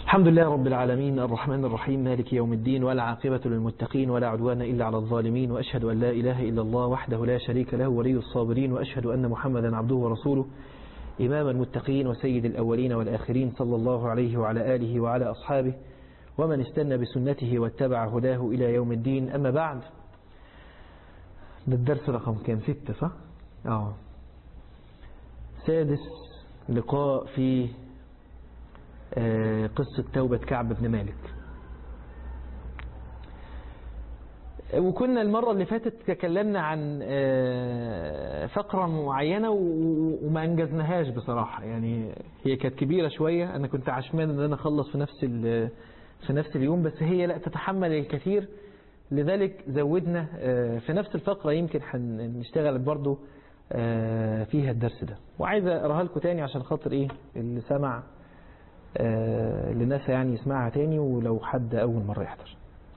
الحمد لله رب العالمين الرحمن الرحيم مالك يوم الدين ولا عاقبة للمتقين ولا عدوان إلا على الظالمين وأشهد أن لا إله إلا الله وحده لا شريك له ولي الصابرين وأشهد أن محمدا عبده ورسوله إمام المتقين وسيد الأولين والآخرين صلى الله عليه وعلى آله وعلى أصحابه ومن استنى بسنته واتبع هداه إلى يوم الدين أما بعد ده الدرس رقم كام ستة صح؟ آه سادس لقاء في قصة توبة كعب بن مالك وكنا المرة اللي فاتت تكلمنا عن فقرة معينة وما أنجزناهاش بصراحة يعني هي كانت كبيرة شوية أنا كنت عشمان أن أنا أخلص في نفس في نفس اليوم بس هي لا تتحمل الكثير لذلك زودنا في نفس الفقرة يمكن هنشتغل برضو فيها الدرس ده وعايز أقراها لكم تاني عشان خاطر إيه اللي سمع آه لناس يعني يسمعها تاني ولو حد أول مرة يحضر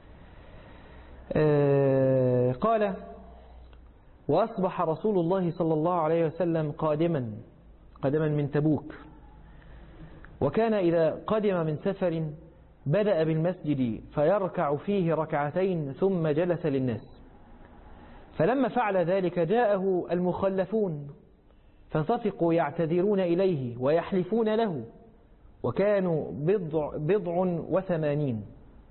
آه قال وأصبح رسول الله صلى الله عليه وسلم قادما قادما من تبوك وكان إذا قدم من سفر بدأ بالمسجد فيركع فيه ركعتين ثم جلس للناس فلما فعل ذلك جاءه المخلفون فصفقوا يعتذرون إليه ويحلفون له وكانوا بضع, بضع وثمانين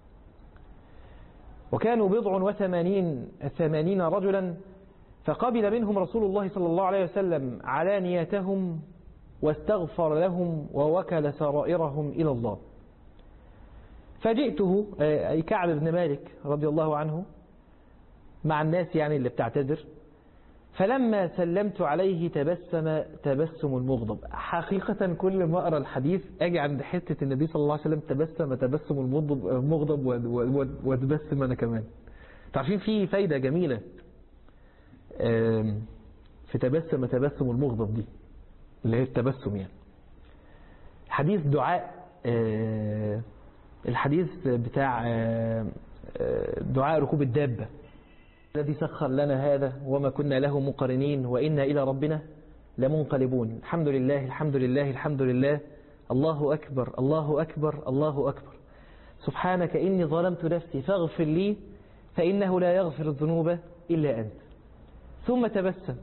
وكانوا بضع وثمانين ثمانين رجلا فقبل منهم رسول الله صلى الله عليه وسلم علانيتهم واستغفر لهم ووكل سرائرهم إلى الله فجئته أي كعب بن مالك رضي الله عنه مع الناس يعني اللي بتعتذر فلما سلمت عليه تبسم تبسم المغضب حقيقة كل ما أقرأ الحديث أجي عند حتة النبي صلى الله عليه وسلم تبسم تبسم المغضب واتبسم أنا كمان تعرفين في فايدة جميلة في تبسم تبسم المغضب دي اللي هي التبسم يعني حديث دعاء الحديث بتاع دعاء ركوب الدابة الذي سخر لنا هذا وما كنا له مقرنين وإنا إلى ربنا لمنقلبون الحمد لله الحمد لله الحمد لله الله أكبر الله أكبر الله أكبر سبحانك إني ظلمت نفسي فاغفر لي فإنه لا يغفر الذنوب إلا أنت ثم تبسم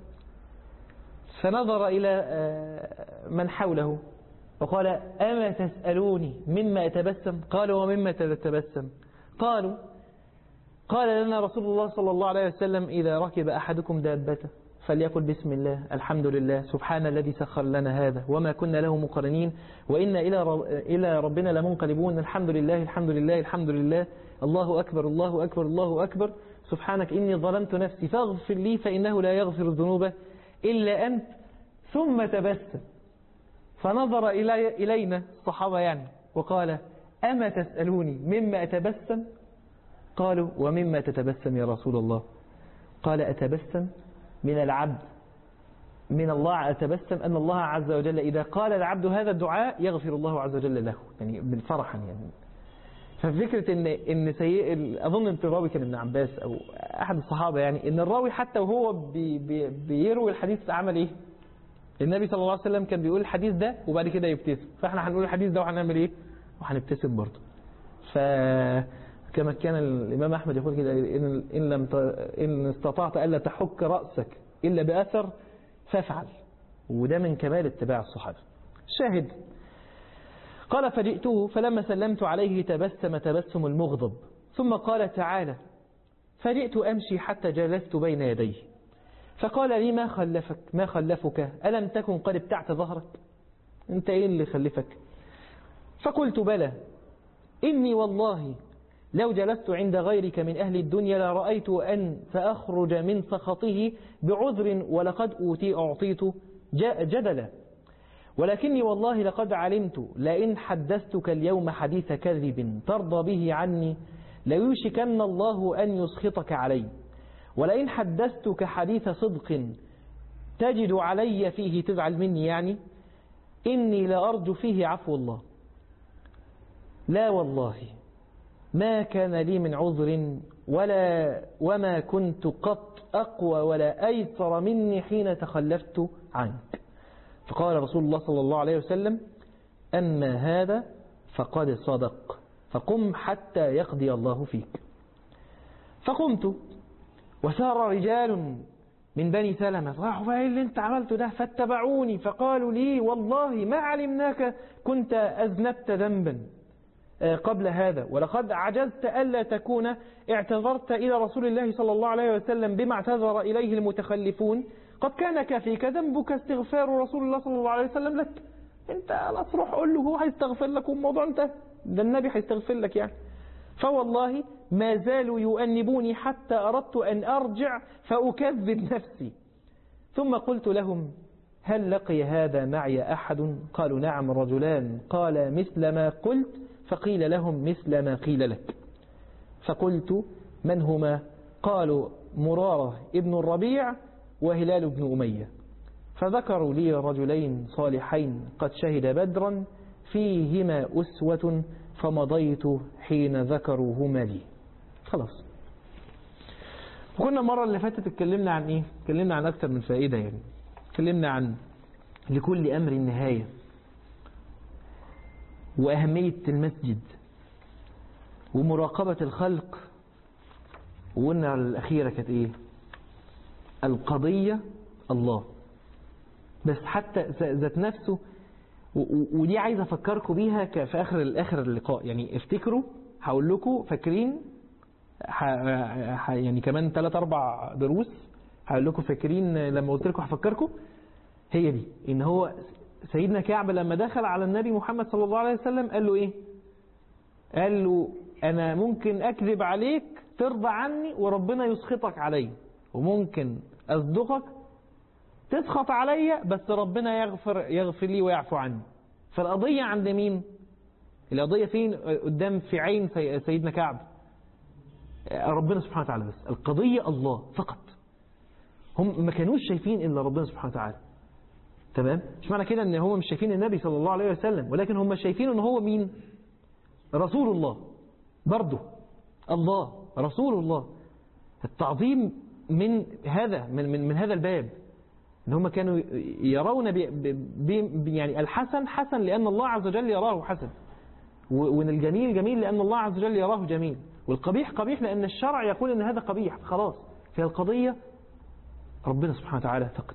فنظر إلى من حوله وقال أما تسألوني مما أتبسم قالوا ومما تتبسم قالوا قال لنا رسول الله صلى الله عليه وسلم إذا ركب أحدكم دابته فليقل بسم الله الحمد لله سبحان الذي سخر لنا هذا وما كنا له مقرنين وإنا إلى إلى ربنا لمنقلبون الحمد لله الحمد لله الحمد لله الله أكبر الله أكبر الله أكبر سبحانك إني ظلمت نفسي فاغفر لي فإنه لا يغفر الذنوب إلا أنت ثم تبسم فنظر إلي إلينا الصحابة يعني وقال أما تسألوني مما أتبسم قالوا ومما تتبسم يا رسول الله قال أتبسم من العبد من الله أتبسم أن الله عز وجل إذا قال العبد هذا الدعاء يغفر الله عز وجل له يعني من فرحا يعني ففكرة إن إن سيء أظن أنت الراوي كان ابن عباس أو أحد الصحابة يعني إن الراوي حتى وهو بي بي بيروي الحديث عمل إيه؟ النبي صلى الله عليه وسلم كان بيقول الحديث ده وبعد كده يبتسم فإحنا هنقول الحديث ده وهنعمل إيه؟ وهنبتسم برضه ف كما كان الإمام أحمد يقول كده إن, إن, لم إن استطعت ألا تحك رأسك إلا بأثر فافعل وده من كمال اتباع الصحابة شاهد قال فجئته فلما سلمت عليه تبسم تبسم المغضب ثم قال تعالى فجئت أمشي حتى جلست بين يديه فقال لي ما خلفك ما خلفك ألم تكن قد ابتعت ظهرك انت ايه اللي خلفك فقلت بلى إني والله لو جلست عند غيرك من أهل الدنيا لرأيت أن سأخرج من سخطه بعذر ولقد أوتي أعطيت جدلا ولكني والله لقد علمت لئن حدثتك اليوم حديث كذب ترضى به عني ليوشكن الله أن يسخطك علي ولئن حدثتك حديث صدق تجد علي فيه تزعل مني يعني إني لأرجو فيه عفو الله لا والله ما كان لي من عذر ولا وما كنت قط أقوى ولا أيسر مني حين تخلفت عنك فقال رسول الله صلى الله عليه وسلم أما هذا فقد صدق فقم حتى يقضي الله فيك فقمت وسار رجال من بني سلمة راحوا بقى ايه اللي انت عملته ده فاتبعوني فقالوا لي والله ما علمناك كنت أذنبت ذنبا قبل هذا ولقد عجزت ألا تكون اعتذرت إلى رسول الله صلى الله عليه وسلم بما اعتذر إليه المتخلفون قد كان كفيك ذنبك استغفار رسول الله صلى الله عليه وسلم لك انت خلاص روح قول له هو هيستغفر لك والموضوع انتهى ده النبي هيستغفر لك يعني فوالله ما زالوا يؤنبوني حتى أردت أن أرجع فأكذب نفسي ثم قلت لهم هل لقي هذا معي أحد قالوا نعم رجلان قال مثل ما قلت فقيل لهم مثل ما قيل لك فقلت من هما قالوا مرارة ابن الربيع وهلال بن أمية فذكروا لي رجلين صالحين قد شهد بدرا فيهما أسوة فمضيت حين ذكروهما لي خلاص وكنا المرة اللي فاتت اتكلمنا عن ايه اتكلمنا عن اكتر من فائدة يعني اتكلمنا عن لكل امر نهاية واهمية المسجد ومراقبة الخلق وقلنا على الاخيرة كانت ايه القضية الله بس حتى ذات نفسه ودي عايز افكركم بيها في اخر الاخر اللقاء يعني افتكروا هقول لكم فاكرين ح... ح... يعني كمان 3 4 دروس هقول لكم فاكرين لما قلت لكم هفكركم هي دي ان هو سيدنا كعب لما دخل على النبي محمد صلى الله عليه وسلم قال له ايه قال له انا ممكن اكذب عليك ترضى عني وربنا يسخطك علي وممكن اصدقك تسخط عليا بس ربنا يغفر يغفر لي ويعفو عني فالقضية عند مين القضية فين قدام في عين سيدنا كعب ربنا سبحانه وتعالى بس القضية الله فقط هم ما كانوش شايفين إلا ربنا سبحانه وتعالى تمام مش معنى كده ان هم مش شايفين النبي صلى الله عليه وسلم ولكن هم شايفين ان هو مين رسول الله برضه الله رسول الله التعظيم من هذا من, من, من هذا الباب ان هم كانوا يرون بي بي يعني الحسن حسن لأن الله عز وجل يراه حسن وان الجميل جميل لأن الله عز وجل يراه جميل والقبيح قبيح لأن الشرع يقول ان هذا قبيح خلاص في القضية ربنا سبحانه وتعالى فقط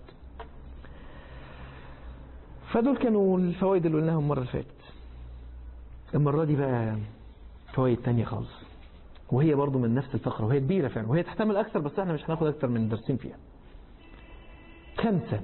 فدول كانوا الفوائد اللي قلناهم المرة اللي فاتت المرة دي بقى فوائد تانية خالص وهي برضو من نفس الفقرة وهي كبيرة فعلا وهي تحتمل أكثر بس احنا مش هناخد أكثر من درسين فيها خمسة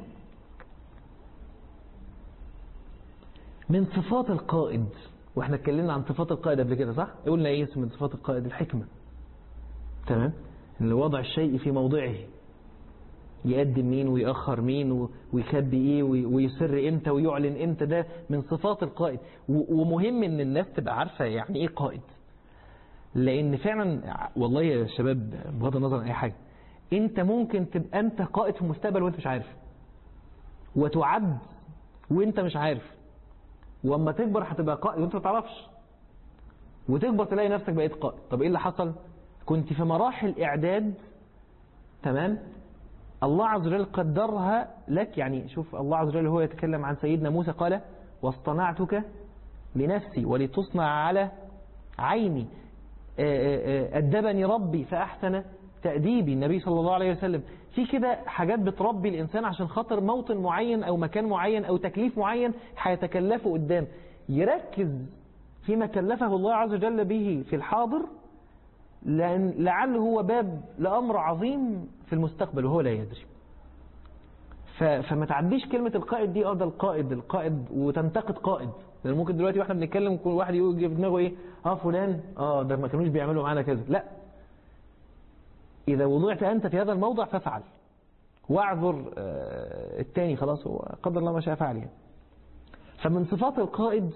من صفات القائد واحنا اتكلمنا عن صفات القائد قبل كده صح قلنا ايه من صفات القائد الحكمة تمام اللي وضع الشيء في موضعه يقدم مين ويأخر مين ويخبي ايه ويسر امتى ويعلن امتى ده من صفات القائد ومهم ان الناس تبقى عارفة يعني ايه قائد لان فعلا والله يا شباب بغض النظر عن اي حاجة انت ممكن تبقى انت قائد في المستقبل وانت مش عارف وتعد وانت مش عارف واما تكبر هتبقى قائد وانت ما تعرفش وتكبر تلاقي نفسك بقيت قائد طب ايه اللي حصل كنت في مراحل اعداد تمام الله عز وجل قدرها لك يعني شوف الله عز وجل هو يتكلم عن سيدنا موسى قال واصطنعتك لنفسي ولتصنع على عيني أدبني ربي فأحسن تأديبي النبي صلى الله عليه وسلم في كده حاجات بتربي الإنسان عشان خاطر موطن معين أو مكان معين أو تكليف معين هيتكلفه قدام يركز فيما كلفه الله عز وجل به في الحاضر لأن لعله هو باب لأمر عظيم في المستقبل وهو لا يدري فما تعديش كلمة القائد دي اه ده القائد القائد وتنتقد قائد لأن ممكن دلوقتي واحنا بنتكلم كل واحد يجي في دماغه ايه اه فلان اه ده ما كانوش بيعملوا معانا كذا لا إذا وضعت أنت في هذا الموضع فافعل واعذر التاني خلاص هو قدر الله ما شاء فعل يعني. فمن صفات القائد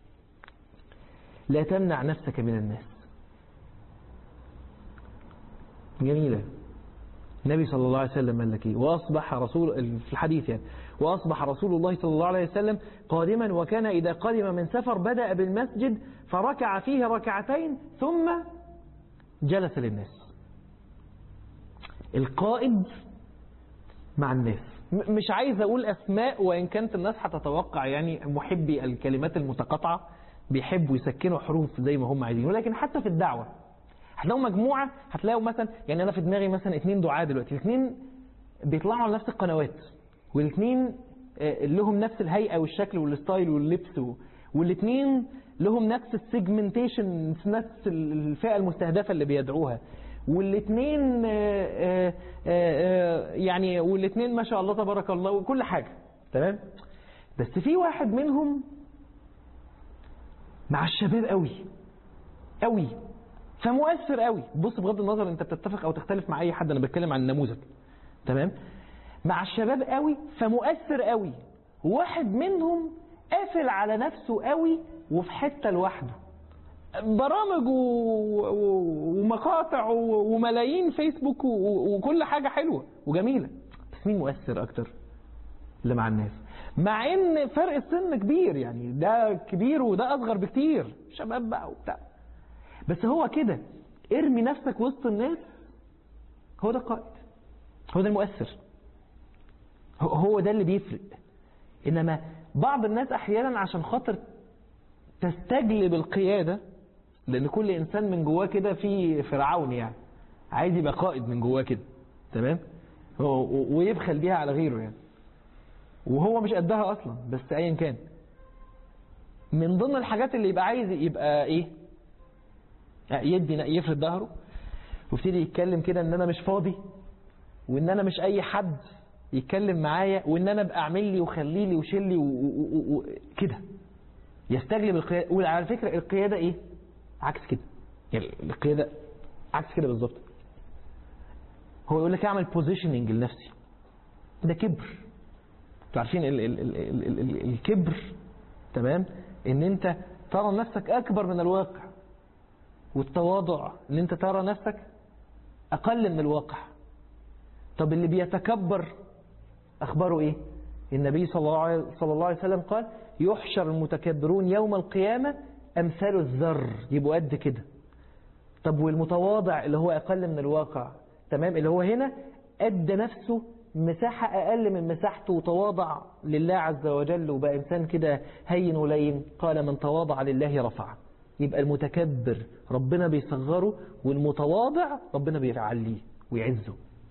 لا تمنع نفسك من الناس جميلة النبي صلى الله عليه وسلم قال لك ايه واصبح رسول في الحديث يعني واصبح رسول الله صلى الله عليه وسلم قادما وكان اذا قدم من سفر بدا بالمسجد فركع فيه ركعتين ثم جلس للناس القائد مع الناس مش عايز اقول اسماء وان كانت الناس هتتوقع يعني محبي الكلمات المتقاطعه بيحبوا يسكنوا حروف زي ما هم عايزين ولكن حتى في الدعوة هتلاقوا مجموعة هتلاقوا مثلا يعني أنا في دماغي مثلا اتنين دعاة دلوقتي الاثنين بيطلعوا على نفس القنوات والاثنين لهم نفس الهيئة والشكل والستايل واللبس والاثنين لهم نفس السيجمنتيشن نفس الفئة المستهدفة اللي بيدعوها والاثنين يعني والاثنين ما شاء الله تبارك الله وكل حاجة تمام بس في واحد منهم مع الشباب قوي قوي فمؤثر قوي بص بغض النظر انت بتتفق او تختلف مع اي حد انا بتكلم عن النموذج تمام مع الشباب قوي فمؤثر قوي واحد منهم قافل على نفسه قوي وفي حتة لوحده برامج و... و... ومقاطع و... وملايين فيسبوك و... وكل حاجة حلوة وجميلة بس مين مؤثر أكتر اللي مع الناس مع ان فرق السن كبير يعني ده كبير وده أصغر بكتير شباب بقى وبتاع بس هو كده ارمي نفسك وسط الناس هو ده القائد هو ده المؤثر هو ده اللي بيفرق إنما بعض الناس أحيانا عشان خاطر تستجلب القيادة لأن كل إنسان من جواه كده في فرعون يعني عايز يبقى قائد من جواه كده تمام ويبخل بيها على غيره يعني وهو مش قدها أصلا بس أيا كان من ضمن الحاجات اللي يبقى عايز يبقى إيه يدي يفرد ظهره ويبتدي يتكلم كده ان انا مش فاضي وان انا مش اي حد يتكلم معايا وان انا ابقى اعمل لي وخلي لي وشيل لي وكده يستجلب القياده وعلى فكره القياده ايه عكس كده يعني القياده عكس كده بالظبط هو يقول لك اعمل بوزيشننج لنفسي ده كبر انتوا عارفين ال ال ال ال ال الكبر تمام ان انت ترى نفسك اكبر من الواقع والتواضع ان انت ترى نفسك اقل من الواقع طب اللي بيتكبر اخباره ايه النبي صلى الله عليه صلى الله عليه وسلم قال يحشر المتكبرون يوم القيامة امثال الذر يبقوا قد كده طب والمتواضع اللي هو اقل من الواقع تمام اللي هو هنا ادى نفسه مساحة أقل من مساحته وتواضع لله عز وجل وبقى إنسان كده هين ولين قال من تواضع لله رفعه يبقى المتكبر ربنا بيصغره والمتواضع ربنا بيعليه ويعزه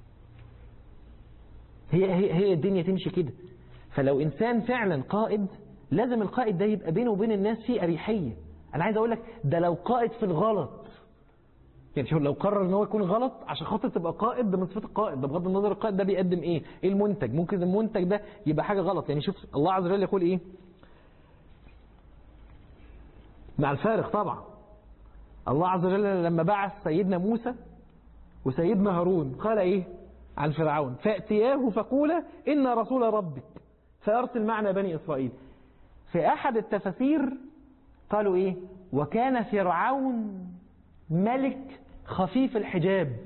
هي هي هي الدنيا تمشي كده فلو انسان فعلا قائد لازم القائد ده يبقى بينه وبين الناس فيه اريحيه انا عايز اقول لك ده لو قائد في الغلط يعني شوف لو قرر ان هو يكون غلط عشان خاطر تبقى قائد ده من صفات القائد ده بغض النظر القائد ده بيقدم ايه ايه المنتج ممكن المنتج ده يبقى حاجه غلط يعني شوف الله عز وجل يقول ايه مع الفارق طبعا الله عز وجل لما بعث سيدنا موسى وسيدنا هارون قال ايه عن فرعون فأتياه فقولا إن رسول ربك فأرسل معنا بني إسرائيل في أحد التفاسير قالوا إيه وكان فرعون ملك خفيف الحجاب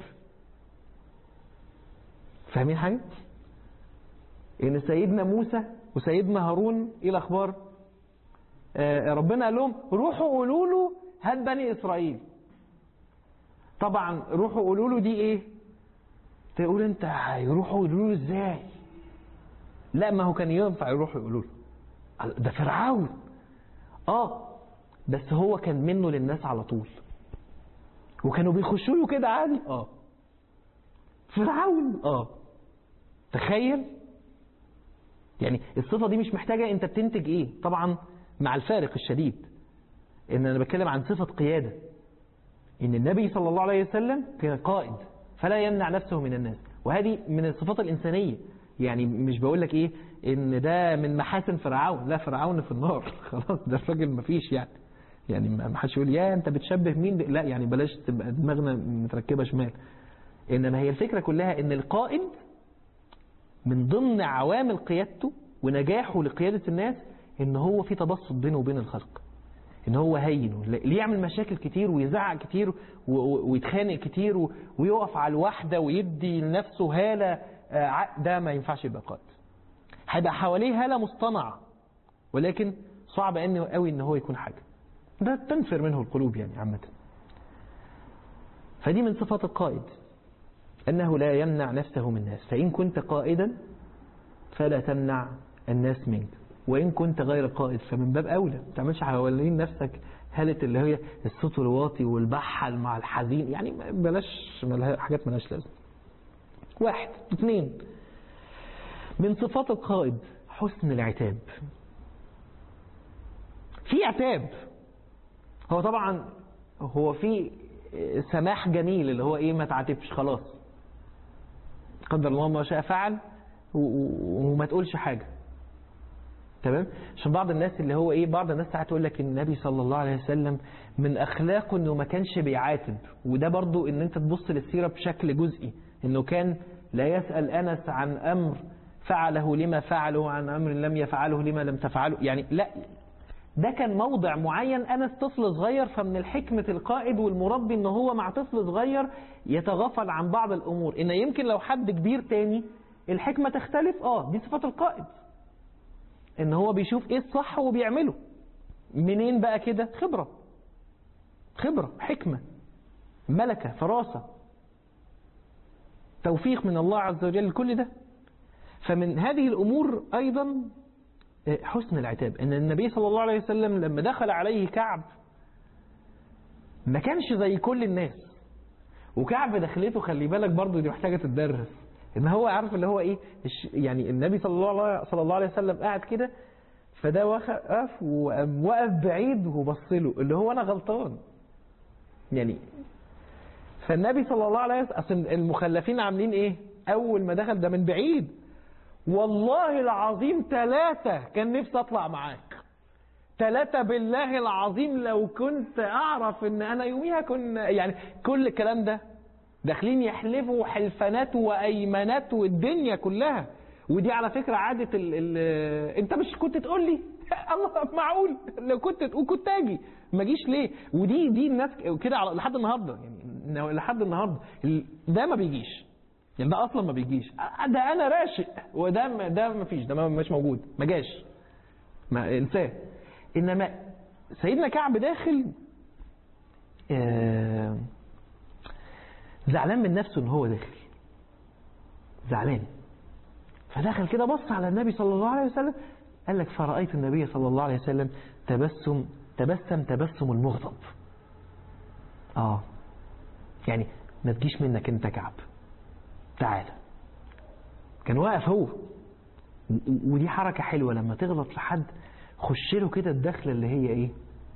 فاهمين حاجة إن سيدنا موسى وسيدنا هارون إيه الأخبار آه ربنا قال لهم روحوا قولوا له هات بني إسرائيل طبعا روحوا قولوا له دي إيه تقول انت هيروحوا يقولوا له ازاي لا ما هو كان ينفع يروحوا يقولوا له ده فرعون اه بس هو كان منه للناس على طول وكانوا بيخشوا له كده عادي اه فرعون اه تخيل يعني الصفة دي مش محتاجة انت بتنتج ايه طبعا مع الفارق الشديد ان انا بتكلم عن صفة قيادة ان النبي صلى الله عليه وسلم كان قائد فلا يمنع نفسه من الناس وهذه من الصفات الإنسانية يعني مش بقول لك ايه ان ده من محاسن فرعون لا فرعون في النار خلاص ده الراجل ما فيش يعني يعني ما حدش يقول يا انت بتشبه مين لا يعني بلاش تبقى دماغنا متركبه شمال انما هي الفكره كلها ان القائد من ضمن عوامل قيادته ونجاحه لقياده الناس ان هو في تبسط بينه وبين الخلق ان هو هين ليه يعمل مشاكل كتير ويزعق كتير ويتخانق كتير ويقف على الواحده ويدي لنفسه هاله ده ما ينفعش يبقى قائد هيبقى حواليه هاله مصطنعه ولكن صعب انه قوي ان هو يكون حاجه ده تنفر منه القلوب يعني عامه فدي من صفات القائد انه لا يمنع نفسه من الناس فان كنت قائدا فلا تمنع الناس منك وإن كنت غير قائد فمن باب أولى ما تعملش حوالين نفسك هالة اللي هي الصوت الواطي والبحل مع الحزين يعني بلاش ملها حاجات ملهاش لازمة واحد اثنين من صفات القائد حسن العتاب في عتاب هو طبعا هو في سماح جميل اللي هو ايه ما تعاتبش خلاص قدر الله ما شاء فعل وما تقولش حاجه تمام عشان بعض الناس اللي هو ايه بعض الناس ساعات تقول لك النبي صلى الله عليه وسلم من اخلاقه انه ما كانش بيعاتب وده برضو ان انت تبص للسيره بشكل جزئي انه كان لا يسال انس عن امر فعله لما فعله عن امر لم يفعله لما لم تفعله يعني لا ده كان موضع معين انس طفل صغير فمن الحكمة القائد والمربي ان هو مع طفل صغير يتغافل عن بعض الامور ان يمكن لو حد كبير تاني الحكمة تختلف اه دي صفات القائد ان هو بيشوف ايه الصح وبيعمله منين بقى كده خبرة خبرة حكمة ملكة فراسة توفيق من الله عز وجل كل ده فمن هذه الامور ايضا حسن العتاب ان النبي صلى الله عليه وسلم لما دخل عليه كعب ما كانش زي كل الناس وكعب دخلته خلي بالك برضه دي محتاجه تتدرس ان هو عارف اللي هو ايه يعني النبي صلى الله عليه صلى الله عليه وسلم قاعد كده فده وقف وقف بعيد وبص له اللي هو انا غلطان يعني فالنبي صلى الله عليه وسلم اصل المخلفين عاملين ايه اول ما دخل ده من بعيد والله العظيم ثلاثة كان نفسي أطلع معاك ثلاثة بالله العظيم لو كنت أعرف إن أنا يوميها كنا يعني كل الكلام ده داخلين يحلفوا حلفانات وأيمانات والدنيا كلها ودي على فكرة عادة ال ال أنت مش كنت تقول لي الله معقول لو كنت تقول كنت أجي ما جيش ليه ودي دي الناس كده لحد النهارده يعني لحد النهارده ده ما بيجيش يعني ده اصلا ما بيجيش ده انا راشق وده ما ده ما فيش ده مش موجود ما جاش ما انساه انما سيدنا كعب داخل آه زعلان من نفسه ان هو داخل زعلان فدخل كده بص على النبي صلى الله عليه وسلم قال لك فرأيت النبي صلى الله عليه وسلم تبسم تبسم تبسم المغضب اه يعني ما تجيش منك انت كعب تعالى كان واقف هو ودي حركة حلوة لما تغلط في حد خش له كده الدخلة اللي هي ايه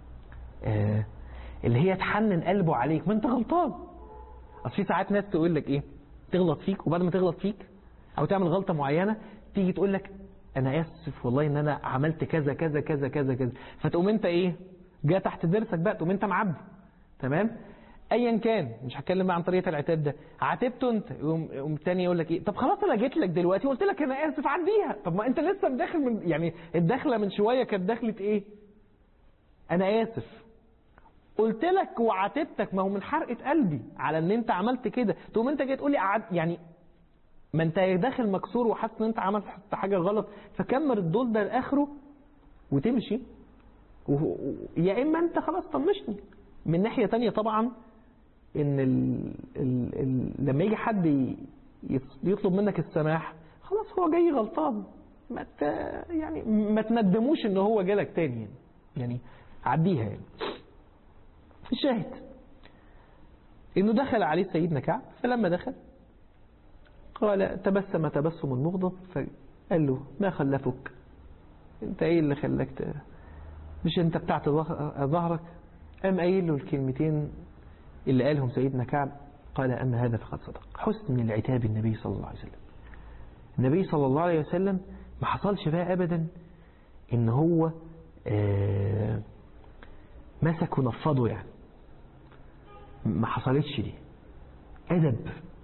آه اللي هي تحنن قلبه عليك ما انت غلطان اصل في ساعات ناس تقول لك ايه تغلط فيك وبعد ما تغلط فيك او تعمل غلطة معينة تيجي تقول لك انا اسف والله ان انا عملت كذا كذا كذا كذا كذا فتقوم انت ايه جاء تحت ضرسك بقى تقوم انت معبي تمام ايا كان مش هتكلم بقى عن طريقه العتاب ده عاتبته انت يقوم يقوم التاني يقول لك ايه طب خلاص انا جيت لك دلوقتي وقلت لك انا اسف عديها طب ما انت لسه داخل من يعني الدخله من شويه كانت دخله ايه انا اسف قلت لك وعاتبتك ما هو من حرقه قلبي على ان انت عملت كده تقوم انت جاي تقول لي أعد يعني ما انت داخل مكسور وحاسس ان انت عملت حاجه غلط فكمل الدول ده لاخره وتمشي و... يا اما انت خلاص طنشني من ناحيه تانية طبعا ان ال ال ال لما يجي حد يطلب منك السماح خلاص هو جاي غلطان ما ت يعني ما تندموش ان هو جالك تاني يعني, يعني عديها يعني الشاهد انه دخل عليه سيدنا كعب فلما دخل قال تبسم تبسم مغضب فقال له ما خلفك انت ايه اللي خلاك مش انت بتاعت ظهرك قام قايل له الكلمتين اللي قالهم سيدنا كعب قال أما هذا فقد صدق حسن العتاب النبي صلى الله عليه وسلم النبي صلى الله عليه وسلم ما حصلش بقى أبدا إن هو آه مسك ونفضه يعني ما حصلتش دي أدب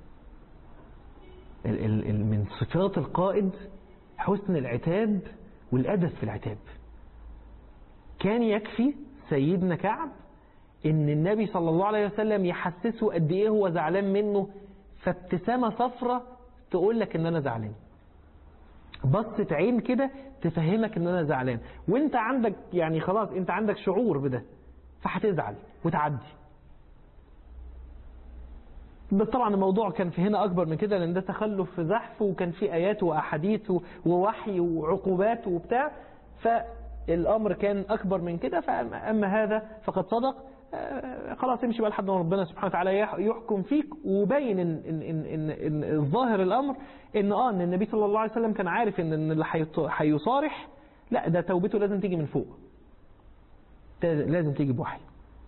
ال ال ال من صفات القائد حسن العتاب والأدب في العتاب كان يكفي سيدنا كعب ان النبي صلى الله عليه وسلم يحسسه قد ايه هو زعلان منه فابتسامه صفرة تقول لك ان انا زعلان بصة عين كده تفهمك ان انا زعلان وانت عندك يعني خلاص انت عندك شعور بده فهتزعل وتعدي بس طبعا الموضوع كان في هنا اكبر من كده لان ده تخلف في زحف وكان في ايات واحاديث ووحي وعقوبات وبتاع فالأمر كان أكبر من كده فأما هذا فقد صدق آه، خلاص امشي بقى لحد ما ربنا سبحانه وتعالى يح- يحكم فيك وبين إن, إن, إن, إن, إن الظاهر الأمر إن آه إن النبي صلى الله عليه وسلم كان عارف إن إن اللي هيط- هيصارح لا ده توبته لازم تيجي من فوق ده لازم تيجي بوحي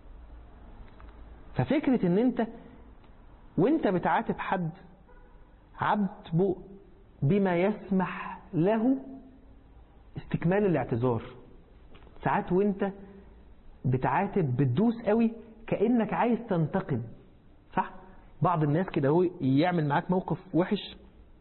ففكرة إن أنت وأنت بتعاتب حد عاتبه بما يسمح له استكمال الاعتذار ساعات وانت بتعاتب بتدوس قوي كأنك عايز تنتقم صح بعض الناس كده هو يعمل معاك موقف وحش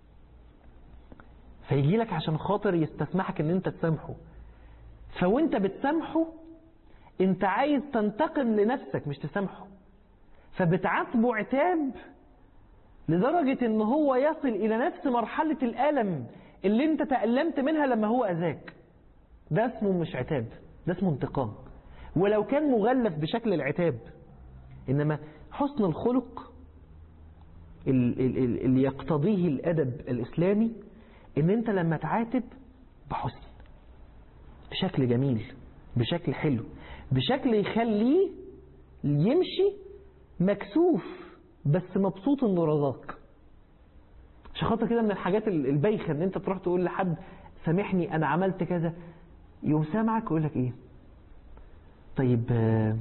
فيجي لك عشان خاطر يستسمحك ان انت تسامحه فوانت بتسامحه انت عايز تنتقم لنفسك مش تسامحه فبتعاتبه عتاب لدرجة ان هو يصل الى نفس مرحلة الألم اللي انت تألمت منها لما هو أذاك ده اسمه مش عتاب ده اسمه انتقام ولو كان مغلف بشكل العتاب إنما حسن الخلق ال- ال- ال- اللي يقتضيه الأدب الإسلامي إن أنت لما تعاتب بحسن بشكل جميل بشكل حلو بشكل يخليه يمشي مكسوف بس مبسوط انه رضاك عشان خاطر كده من الحاجات ال- البايخه ان انت تروح تقول لحد سامحني انا عملت كذا يقوم سامعك ويقول لك ايه طيب آه،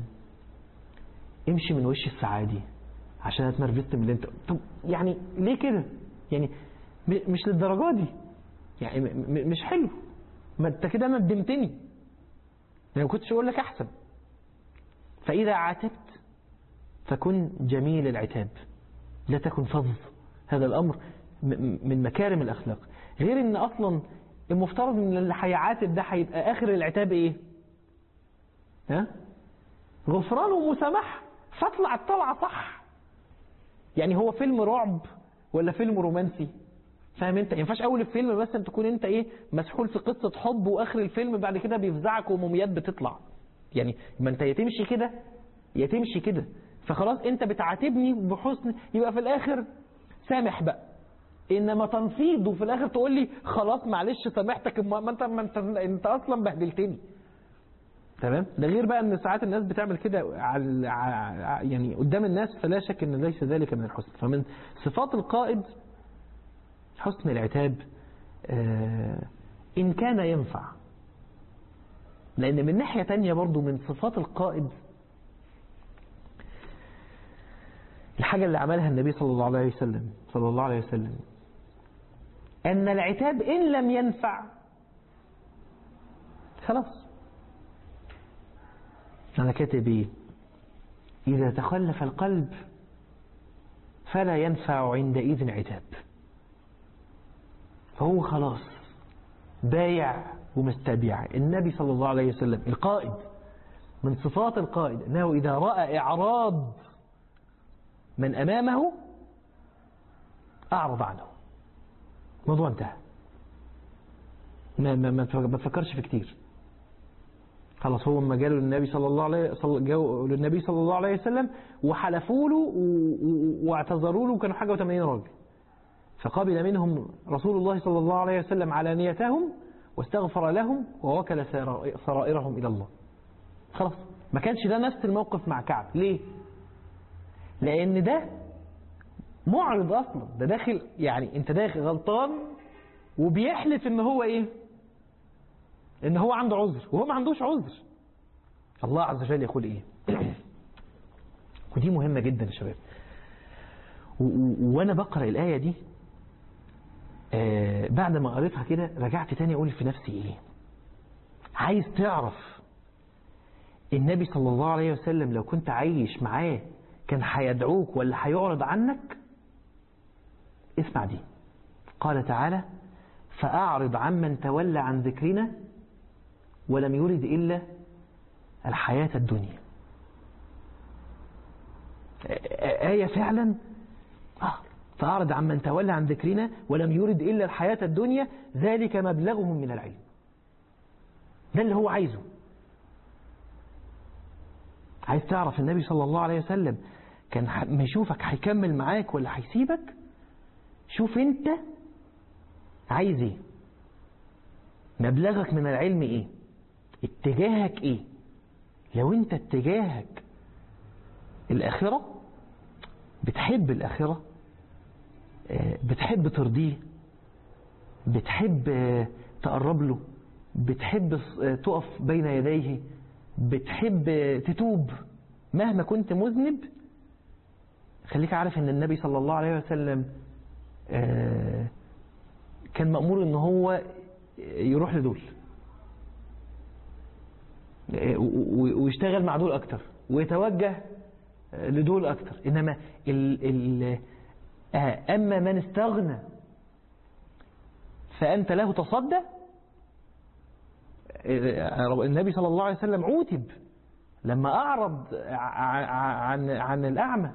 امشي من وش السعادي عشان انا اتنرفزت من اللي انت طب يعني ليه كده يعني م- مش للدرجه دي يعني م- م- مش حلو ما انت كده ندمتني انا ما كنتش اقول لك احسن فاذا عاتبت فكن جميل العتاب لا تكن فظ هذا الأمر م- من مكارم الأخلاق غير أن أصلا المفترض أن اللي هيعاتب ده هيبقى آخر العتاب إيه ها غفران ومسامحة فاطلع الطلعة صح يعني هو فيلم رعب ولا فيلم رومانسي فاهم انت ما ينفعش اول الفيلم بس انت تكون انت ايه مسحول في قصه حب واخر الفيلم بعد كده بيفزعك وموميات بتطلع يعني ما انت يا تمشي كده يا تمشي كده فخلاص انت بتعاتبني بحسن يبقى في الاخر سامح بقى انما تنفيض وفي الاخر تقول لي خلاص معلش سامحتك ما ما انت ما انت انت اصلا بهدلتني تمام ده غير بقى ان ساعات الناس بتعمل كده على ع- يعني قدام الناس فلا شك ان ليس ذلك من الحسن فمن صفات القائد حسن العتاب آه، ان كان ينفع لان من ناحيه تانية برضو من صفات القائد الحاجة اللي عملها النبي صلى الله عليه وسلم صلى الله عليه وسلم أن العتاب إن لم ينفع خلاص أنا كاتب إيه إذا تخلف القلب فلا ينفع عندئذ عتاب فهو خلاص بايع ومستبيع النبي صلى الله عليه وسلم القائد من صفات القائد أنه إذا رأى إعراض من أمامه أعرض عنه الموضوع انتهى ما ما ما ما تفكرش في كتير خلاص هو لما جاله النبي صلى الله عليه صلى جاءوا للنبي صلى الله عليه وسلم وحلفوا له و- و- واعتذروا له كانوا حاجه و80 راجل فقبل منهم رسول الله صلى الله عليه وسلم علانيتهم واستغفر لهم ووكل سرائر- سرائرهم الى الله خلاص ما كانش ده نفس الموقف مع كعب ليه لان ده معرض اصلا ده داخل يعني انت داخل غلطان وبيحلف ان هو ايه ان هو عنده عذر وهو ما عندوش عذر الله عز وجل يقول ايه ودي مهمة جدا يا شباب و- و- وانا بقرا الايه دي آه بعد ما قريتها كده رجعت تاني اقول في نفسي ايه عايز تعرف النبي صلى الله عليه وسلم لو كنت عايش معاه كان هيدعوك ولا هيعرض عنك اسمع دي قال تعالى فأعرض عمن تولى عن ذكرنا ولم يرد إلا الحياة الدنيا آ- آية فعلا آه. فأعرض عمن تولى عن ذكرنا ولم يرد إلا الحياة الدنيا ذلك مبلغهم من العلم ده اللي هو عايزه عايز تعرف النبي صلى الله عليه وسلم كان ح- ما يشوفك هيكمل معاك ولا هيسيبك شوف انت عايز ايه مبلغك من العلم ايه اتجاهك ايه لو انت اتجاهك الآخرة بتحب الآخرة بتحب ترضيه بتحب تقرب له بتحب تقف بين يديه بتحب تتوب مهما كنت مذنب خليك عارف ان النبي صلى الله عليه وسلم كان مأمور ان هو يروح لدول ويشتغل مع دول اكتر ويتوجه لدول اكتر انما ال ال اما من استغنى فانت له تصدى النبي صلى الله عليه وسلم عوتب لما اعرض عن عن الاعمى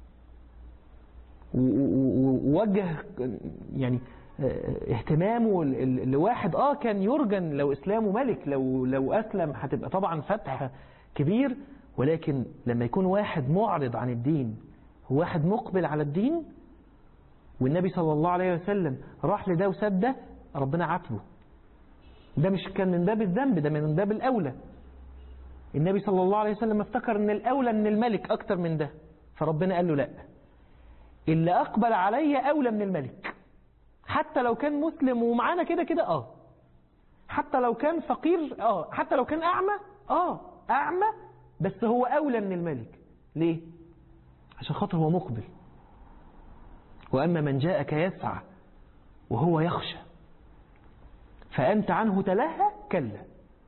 ووجه يعني اهتمامه لواحد اه كان يرجن لو اسلامه ملك لو لو اسلم هتبقى طبعا فتح كبير ولكن لما يكون واحد معرض عن الدين وواحد مقبل على الدين والنبي صلى الله عليه وسلم راح لده وساب ده ربنا عاتبه ده مش كان من باب الذنب ده من باب الأولى النبي صلى الله عليه وسلم افتكر ان الأولى من الملك أكتر من ده فربنا قال له لا اللي أقبل علي أولى من الملك حتى لو كان مسلم ومعانا كده كده اه حتى لو كان فقير اه حتى لو كان أعمى اه أعمى بس هو أولى من الملك ليه عشان خاطر هو مقبل وأما من جاءك يسعى وهو يخشى فأنت عنه تلهى كلا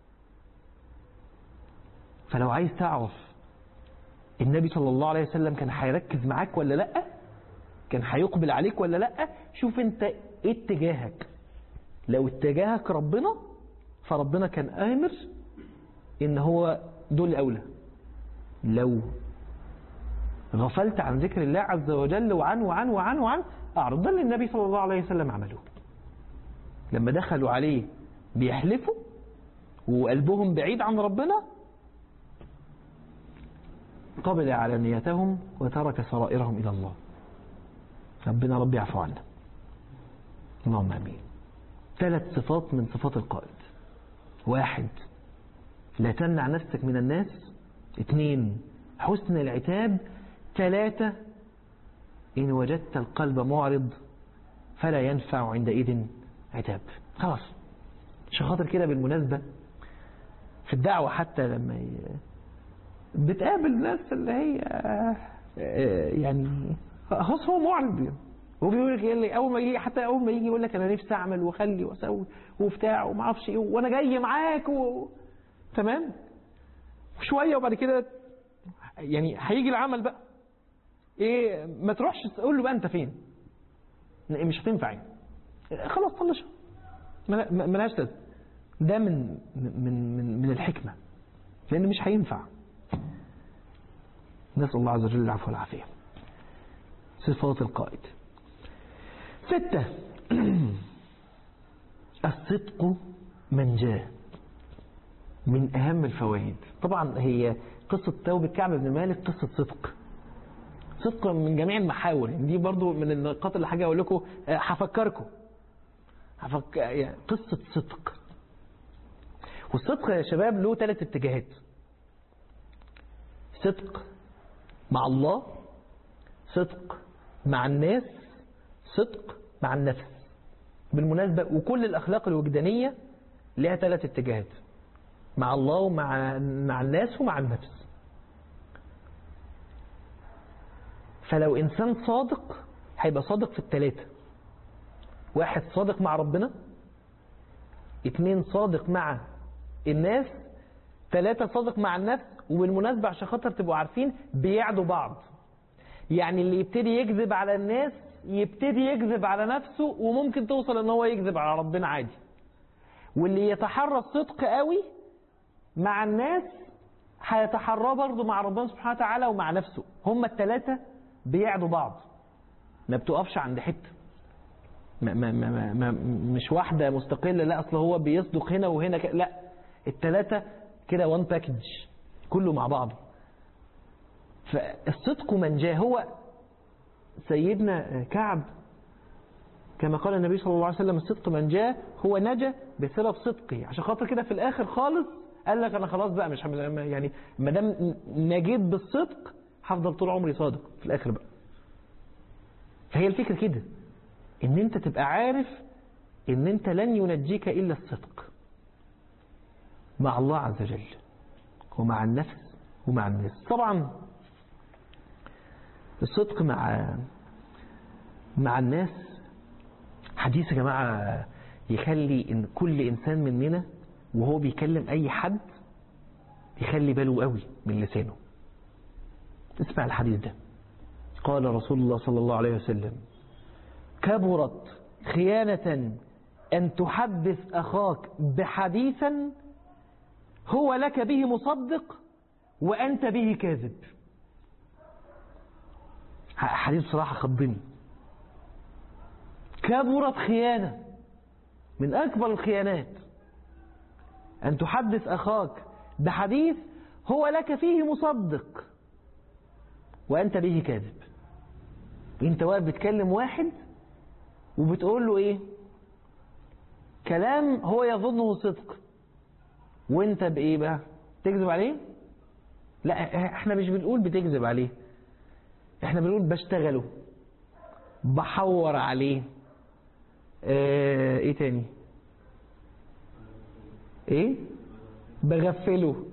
فلو عايز تعرف النبي صلى الله عليه وسلم كان هيركز معاك ولا لأ كان هيقبل عليك ولا لأ شوف انت ايه اتجاهك لو اتجاهك ربنا فربنا كان آمر ان هو دول أولى لو غفلت عن ذكر الله عز وجل وعن وعن وعن وعن أعرض ده اللي النبي صلى الله عليه وسلم عمله لما دخلوا عليه بيحلفوا وقلبهم بعيد عن ربنا قبل على نيتهم وترك سرائرهم إلى الله ربنا ربي يعفو عنا اللهم امين ثلاث صفات من صفات القائد واحد لا تمنع نفسك من الناس اثنين حسن العتاب ثلاثة إن وجدت القلب معرض فلا ينفع عندئذ عتاب خلاص عشان خاطر كده بالمناسبة في الدعوة حتى لما ي... بتقابل ناس اللي هي يعني خلاص هو معرض وبيقول لك اللي اول ما يجي حتى اول ما يجي يقول لك انا نفسي اعمل واخلي واسوي وبتاع وما اعرفش ايه وانا جاي معاك و... تمام شويه وبعد كده يعني هيجي العمل بقى ايه ما تروحش تقول له بقى انت فين مش هتنفع يعني خلاص طنشها ملهاش لازمه ده من من من من الحكمه لان مش هينفع نسال الله عز وجل العفو والعافيه صفات القائد ستة الصدق من جاء من أهم الفوائد طبعا هي قصة توبة كعب بن مالك قصة صدق صدق من جميع المحاور دي برضو من النقاط اللي حاجة أقول لكم هفكركم هفك... يعني قصة صدق والصدق يا شباب له ثلاث اتجاهات صدق مع الله صدق مع الناس صدق مع النفس بالمناسبة وكل الأخلاق الوجدانية لها ثلاث اتجاهات مع الله ومع مع الناس ومع النفس فلو إنسان صادق هيبقى صادق في الثلاثة واحد صادق مع ربنا اتنين صادق مع الناس ثلاثة صادق مع النفس وبالمناسبة عشان خاطر تبقوا عارفين بيعدوا بعض يعني اللي يبتدي يكذب على الناس يبتدي يكذب على نفسه وممكن توصل ان هو يكذب على ربنا عادي واللي يتحرى الصدق قوي مع الناس هيتحرى برضه مع ربنا سبحانه وتعالى ومع نفسه هما الثلاثة بيعدوا بعض ما بتقفش عند حته ما ما ما ما مش واحدة مستقلة لا أصل هو بيصدق هنا وهنا ك... لا التلاتة كده وان باكج كله مع بعضه فالصدق من جاء هو سيدنا كعب كما قال النبي صلى الله عليه وسلم الصدق من جاء هو نجا بسبب صدقه عشان خاطر كده في الآخر خالص قال لك انا خلاص بقى مش هم- يعني ما دام نجيت بالصدق هفضل طول عمري صادق في الاخر بقى فهي الفكره كده ان انت تبقى عارف ان انت لن ينجيك الا الصدق مع الله عز وجل ومع النفس ومع الناس طبعا الصدق مع مع الناس حديث يا جماعة يخلي إن كل إنسان مننا وهو بيكلم أي حد يخلي باله قوي من لسانه اسمع الحديث ده قال رسول الله صلى الله عليه وسلم كبرت خيانة أن تحدث أخاك بحديثا هو لك به مصدق وأنت به كاذب حديث صراحة خضني كبرت خيانة من أكبر الخيانات أن تحدث أخاك بحديث هو لك فيه مصدق وأنت به كاذب أنت واقف بتكلم واحد وبتقول له إيه كلام هو يظنه صدق وأنت بإيه بقى تكذب عليه لا احنا مش بنقول بتكذب عليه احنا بنقول بشتغله بحور عليه اه ايه تاني ايه بغفله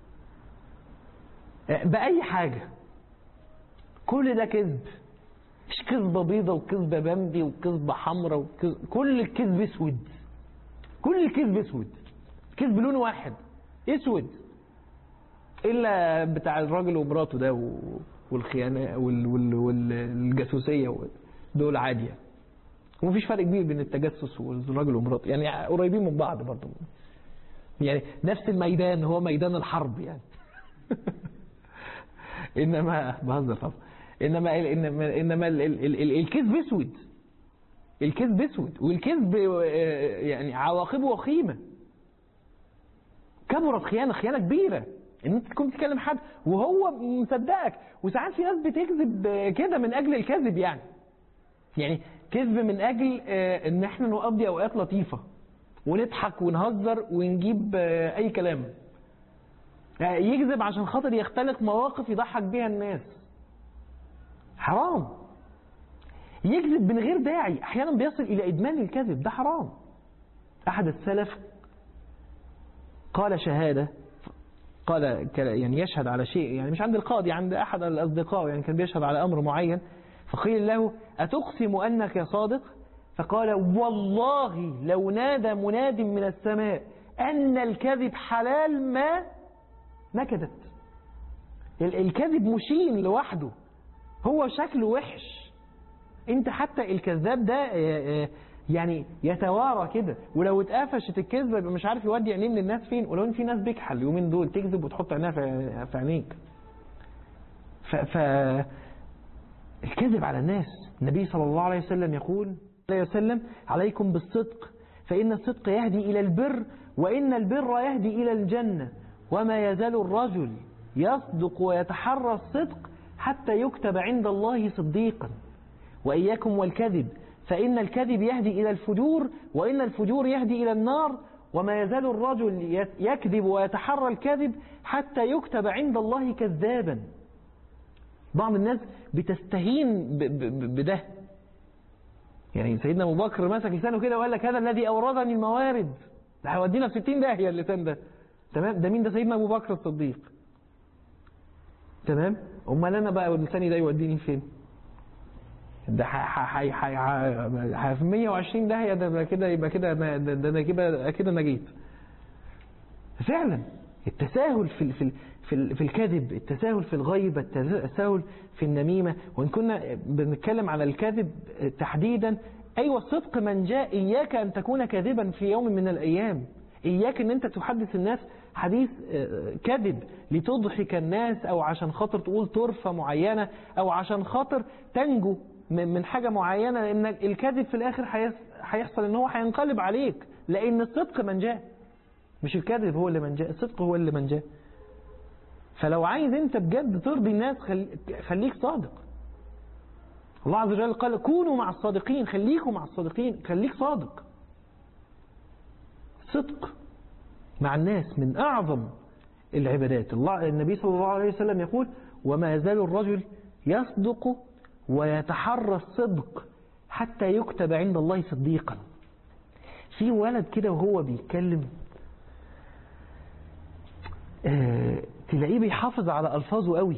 اه بأي حاجة كل ده كذب مش كذبة بيضة وكذبة بامبي وكذبة حمراء وكذب كل الكذب اسود كل الكذب اسود كذب لون واحد اسود الا بتاع الراجل ومراته ده و... والخيانة وال... وال... والجاسوسية دول عادية ومفيش فرق كبير بين التجسس والراجل ومراته يعني قريبين من بعض برضه يعني نفس الميدان هو ميدان الحرب يعني انما بهزر طبعا انما انما انما ال... ال... ال... الكذب اسود الكذب اسود والكذب يعني عواقبه وخيمه كبرت خيانه خيانه كبيره ان انت تكون بتكلم حد وهو مصدقك وساعات في ناس بتكذب كده من اجل الكذب يعني يعني كذب من اجل ان احنا نقضي اوقات لطيفه ونضحك ونهزر ونجيب اي كلام يكذب عشان خاطر يختلق مواقف يضحك بيها الناس حرام يكذب من غير داعي احيانا بيصل الى ادمان الكذب ده حرام احد السلف قال شهاده قال يعني يشهد على شيء يعني مش عند القاضي عند أحد الأصدقاء يعني كان بيشهد على أمر معين فقيل له أتقسم أنك صادق فقال والله لو نادى مناد من السماء أن الكذب حلال ما ما كذبت الكذب مشين لوحده هو شكله وحش انت حتى الكذاب ده يعني يتوارى كده ولو اتقفشت الكذبه يبقى مش عارف يودي عينيه من الناس فين ولو ان في ناس بيكحل اليومين دول تكذب وتحط عينيها في عينيك ف, ف الكذب على الناس النبي صلى الله عليه وسلم يقول عليه وسلم عليكم بالصدق فإن الصدق يهدي إلى البر وإن البر يهدي إلى الجنة وما يزال الرجل يصدق ويتحرى الصدق حتى يكتب عند الله صديقا وإياكم والكذب فإن الكذب يهدي إلى الفجور وإن الفجور يهدي إلى النار وما يزال الرجل يكذب ويتحرى الكذب حتى يكتب عند الله كذابا بعض الناس بتستهين بده يعني سيدنا أبو بكر مسك لسانه كده وقال لك هذا الذي أوردني الموارد ده هيودينا في 60 داهية اللسان ده تمام ده مين ده سيدنا أبو بكر الصديق تمام امال انا بقى لساني ده يوديني فين ده حي حي حي في 120 داهيه ده كده يبقى كده ده انا كده كده انا جيت فعلا التساهل في في في, في الكذب التساهل في الغيبه التساهل في النميمه وان كنا بنتكلم على الكذب تحديدا ايوه الصدق من جاء اياك ان تكون كاذبا في يوم من الايام اياك ان انت تحدث الناس حديث كذب لتضحك الناس او عشان خاطر تقول طرفه معينه او عشان خاطر تنجو من حاجة معينة لأن الكذب في الآخر هيحصل إن هو هينقلب عليك لأن الصدق من جاء مش الكذب هو اللي من جاء الصدق هو اللي من جاء فلو عايز أنت بجد ترضي الناس خليك صادق الله عز وجل قال كونوا مع الصادقين خليكوا مع الصادقين خليك صادق صدق مع الناس من أعظم العبادات الله النبي صلى الله عليه وسلم يقول وما يزال الرجل يصدق ويتحرى الصدق حتى يكتب عند الله صديقا في ولد كده وهو بيتكلم آه تلاقيه بيحافظ على ألفاظه قوي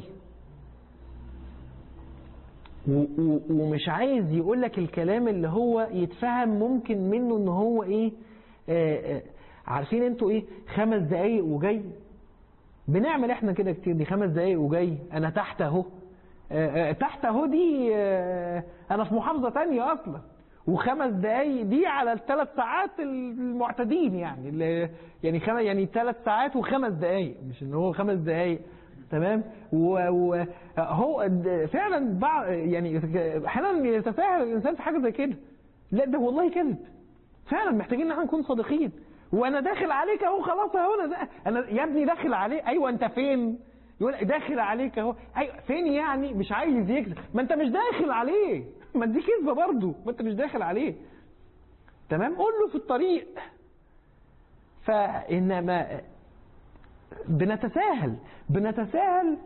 ومش عايز يقول لك الكلام اللي هو يتفهم ممكن منه ان هو ايه آه آه عارفين انتوا ايه خمس دقايق وجاي بنعمل احنا كده كتير دي خمس دقايق وجاي انا تحت اهو تحت اهو دي انا في محافظة تانية اصلا وخمس دقايق دي على الثلاث ساعات المعتادين يعني اللي يعني خم يعني ثلاث ساعات وخمس دقايق مش ان هو خمس دقايق تمام وهو فعلا بعض يعني احيانا يتساهل الانسان في حاجه زي كده لا ده والله كذب فعلا محتاجين ان احنا نكون صادقين وانا داخل عليك اهو خلاص اهو انا انا يا ابني داخل عليك ايوه انت فين يقول داخل عليك اهو ايوه فين يعني مش عايز يكذب ما انت مش داخل عليه ما دي كذبه برضه ما انت مش داخل عليه تمام قول له في الطريق فانما بنتساهل بنتساهل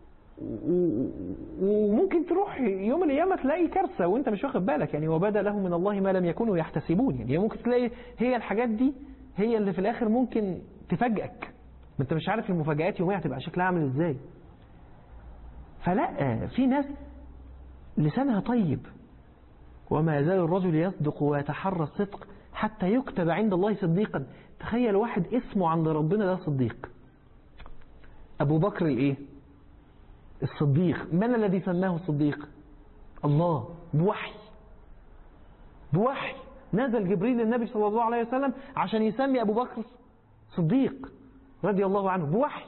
وممكن تروح يوم من الايام تلاقي كارثه وانت مش واخد بالك يعني وبدا لهم من الله ما لم يكونوا يحتسبون يعني ممكن تلاقي هي الحاجات دي هي اللي في الاخر ممكن تفاجئك ما انت مش عارف المفاجآت يوميا هتبقى شكلها عامل ازاي فلا في ناس لسانها طيب وما يزال الرجل يصدق ويتحرى الصدق حتى يكتب عند الله صديقا تخيل واحد اسمه عند ربنا ده صديق أبو بكر الإيه الصديق من الذي سماه الصديق الله بوحي بوحي نزل جبريل للنبي صلى الله عليه وسلم عشان يسمي أبو بكر صديق رضي الله عنه بوحي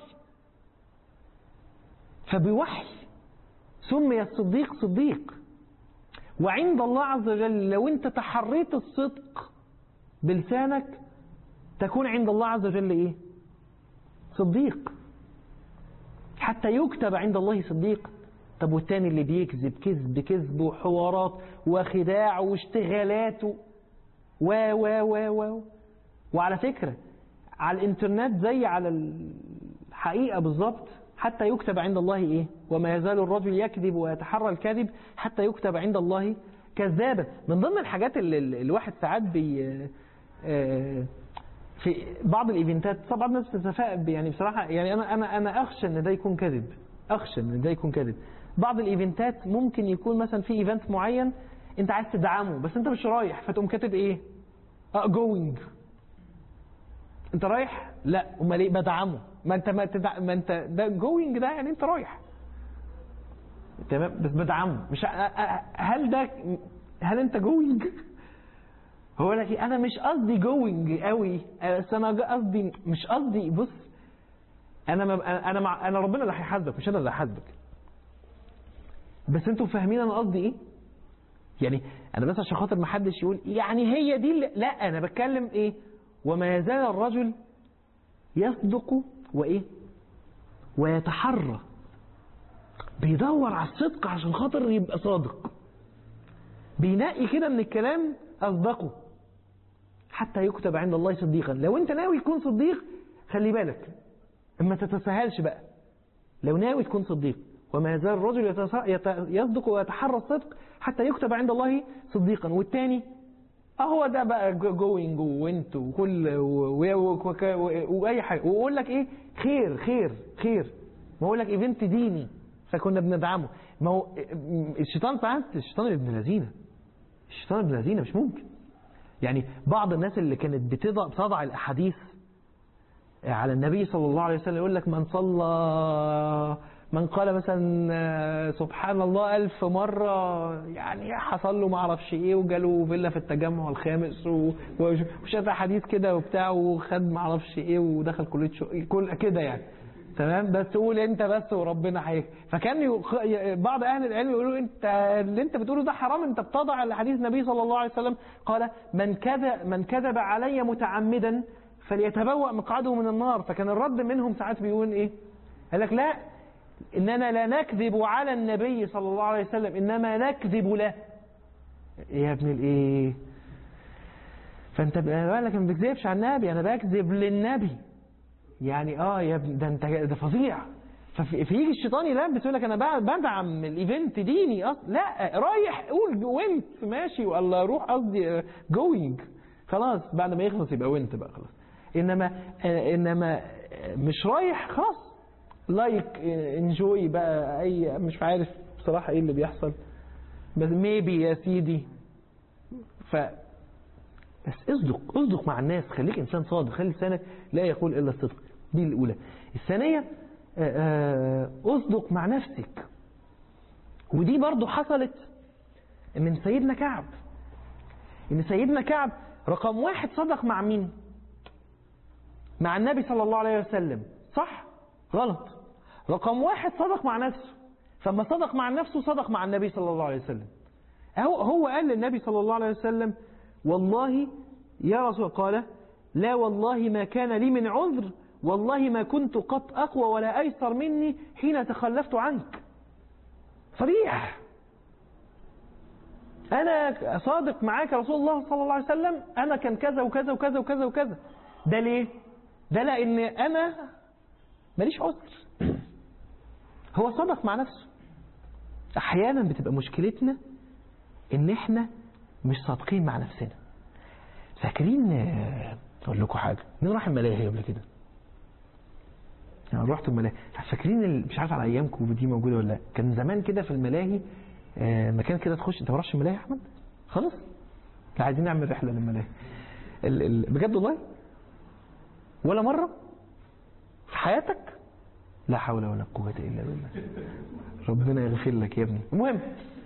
فبوحي سمي الصديق صديق وعند الله عز وجل لو انت تحريت الصدق بلسانك تكون عند الله عز وجل ايه صديق حتى يكتب عند الله صديق طب والتاني اللي بيكذب كذب كذب وحوارات وخداع واشتغالات و و و و وعلى فكرة على الانترنت زي على الحقيقة بالظبط حتى يكتب عند الله ايه وما يزال الرجل يكذب ويتحرى الكذب حتى يكتب عند الله كذابا من ضمن الحاجات اللي الواحد ساعات بي في بعض الايفنتات طبعا الناس بتتفائل يعني بصراحه يعني انا انا انا اخشى ان ده يكون كذب اخشى ان ده يكون كذب بعض الايفنتات ممكن يكون مثلا في ايفنت معين انت عايز تدعمه بس انت مش رايح فتقوم كاتب ايه اه جوينج انت رايح لا امال ايه بدعمه ما انت ما, تدع... ما انت ده جوينج ده يعني انت رايح تمام بس بدعمه مش هل ده هل انت جوينج هو لك انا مش قصدي جوينج قوي بس انا قصدي مش قصدي بص انا ما انا مع انا ربنا اللي هيحاسبك مش انا اللي هحاسبك بس انتوا فاهمين انا قصدي ايه يعني انا بس عشان خاطر ما حدش يقول يعني هي دي اللي لا انا بتكلم ايه وما يزال الرجل يصدق وايه ويتحرى بيدور على الصدق عشان خاطر يبقى صادق بينقي كده من الكلام اصدقه حتى يكتب عند الله صديقا لو انت ناوي تكون صديق خلي بالك اما تتساهلش بقى لو ناوي تكون صديق وما يزال الرجل يصدق ويتحرى الصدق حتى يكتب عند الله صديقا والتاني اهو ده بقى جوينج وانت وكل واي حاجه واقول لك ايه خير خير خير ما اقول لك ايفنت ديني فكنا بندعمه ما هو الشيطان ساعات الشيطان ابن لذينه الشيطان ابن لذينه مش ممكن يعني بعض الناس اللي كانت بتضع بتضع الاحاديث على النبي صلى الله عليه وسلم يقول لك من صلى من قال مثلا سبحان الله ألف مرة يعني حصل له ما اعرفش ايه وجاله فيلا في التجمع الخامس وشاف حديث كده وبتاع وخد ما اعرفش ايه ودخل كلية شو كل كده يعني تمام بس قول انت بس وربنا هيك فكان يخ... بعض اهل العلم يقولوا انت اللي انت بتقوله ده حرام انت بتضع الحديث النبي صلى الله عليه وسلم قال من كذب من كذب علي متعمدا فليتبوأ مقعده من النار فكان الرد منهم ساعات بيقول ايه قال لك لا اننا لا نكذب على النبي صلى الله عليه وسلم انما نكذب له يا ابن الايه فانت بالك ما بكذبش على النبي انا بكذب للنبي يعني اه يا ابني ده انت ده فظيع ففي- فيجي الشيطان يلبس يقول لك انا بع- بدعم الايفنت ديني أص... لا رايح قول وينت ماشي ولا روح قصدي جوينج خلاص بعد ما يخلص يبقى وينت بقى خلاص انما آه، انما آه، مش رايح خلاص لايك انجوي بقى اي مش عارف بصراحه ايه اللي بيحصل بس ميبي يا سيدي ف بس اصدق اصدق مع الناس خليك انسان صادق خلي لسانك لا يقول الا الصدق دي الاولى الثانيه آه، آه، اصدق مع نفسك ودي برضو حصلت من سيدنا كعب ان سيدنا كعب رقم واحد صدق مع مين مع النبي صلى الله عليه وسلم صح غلط رقم واحد صدق مع نفسه فما صدق مع نفسه صدق مع النبي صلى الله عليه وسلم هو هو قال للنبي صلى الله عليه وسلم والله يا رسول قال لا والله ما كان لي من عذر والله ما كنت قط أقوى ولا أيسر مني حين تخلفت عنك صريح أنا صادق معاك يا رسول الله صلى الله عليه وسلم أنا كان كذا وكذا وكذا وكذا وكذا ده ليه؟ ده لأن أنا ماليش عذر هو صدق مع نفسه أحيانا بتبقى مشكلتنا إن إحنا مش صادقين مع نفسنا فاكرين آه، أقول لكم حاجة مين راح الملاهي قبل كده؟ يعني رحت الملاهي فاكرين ال- مش عارف على ايامكم دي موجوده ولا لا كان زمان كده في الملاهي آه، مكان كده تخش انت ما رحتش الملاهي يا احمد خلاص لا عايزين نعمل رحله للملاهي ال... ال... بجد والله ولا مره في حياتك لا حول ولا قوه الا بالله ربنا يغفر لك يا ابني المهم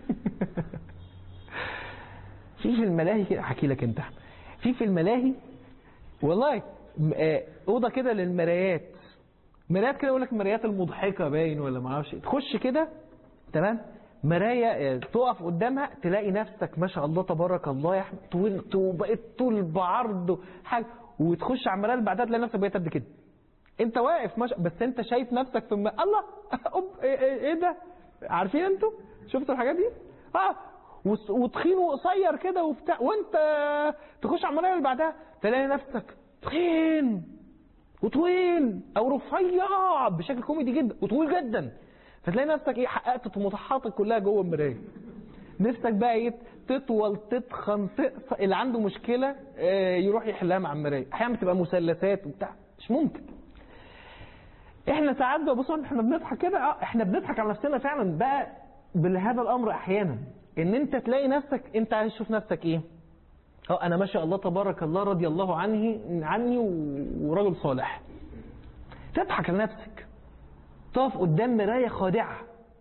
في في الملاهي كده احكي لك انت في في الملاهي والله م- آه، اوضه كده للمرايات مرايات كده يقول لك المرايات المضحكه باين ولا ما اعرفش إيه. تخش كده تمام مرايه آه، تقف قدامها تلاقي نفسك ما شاء الله تبارك الله يا احمد طولت وبقيت طول بعرض حاجه وتخش على المرايه اللي بعدها تلاقي نفسك بقيت قد كده انت واقف مش... بس انت شايف نفسك في الم... الله أوب، ايه, ايه, ايه ده عارفين انتوا شفتوا الحاجات دي اه وس- وتخين وقصير كده وبتاع وانت تخش على المرايه اللي بعدها تلاقي نفسك تخين وطويل او رفيع بشكل كوميدي جدا وطويل جدا فتلاقي نفسك ايه حققت طموحاتك كلها جوه المرايه نفسك بقى ايه تطول تتخن تقص اللي عنده مشكله آه، يروح يحلها مع المرايه احيانا بتبقى مثلثات وبتاع مش ممكن احنا ساعات بقى بصوا احنا بنضحك كده اه احنا بنضحك على نفسنا فعلا بقى بهذا الامر احيانا ان انت تلاقي نفسك انت عايز تشوف نفسك ايه اه انا ما شاء الله تبارك الله رضي الله عني عني و- ورجل صالح تضحك على نفسك تقف قدام مرايه خادعه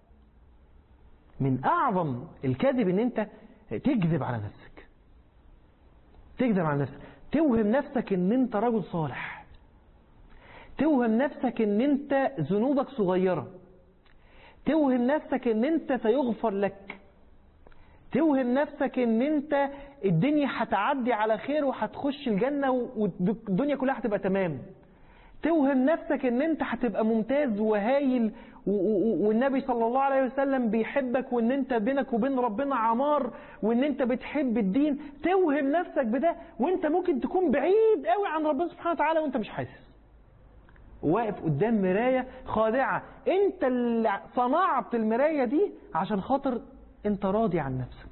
من اعظم الكذب ان انت تكذب على نفسك تكذب على نفسك توهم نفسك ان انت رجل صالح توهم نفسك ان انت ذنوبك صغيره توهم نفسك ان انت سيغفر لك توهم نفسك ان انت الدنيا هتعدي على خير وهتخش الجنه والدنيا كلها هتبقى تمام توهم نفسك ان انت هتبقى ممتاز وهايل و- و- والنبي صلى الله عليه وسلم بيحبك وان انت بينك وبين ربنا عمار وان انت بتحب الدين توهم نفسك بده وانت ممكن تكون بعيد قوي عن ربنا سبحانه وتعالى وانت مش حاسس واقف قدام مراية خادعة انت اللي صنعت المراية دي عشان خاطر انت راضي عن نفسك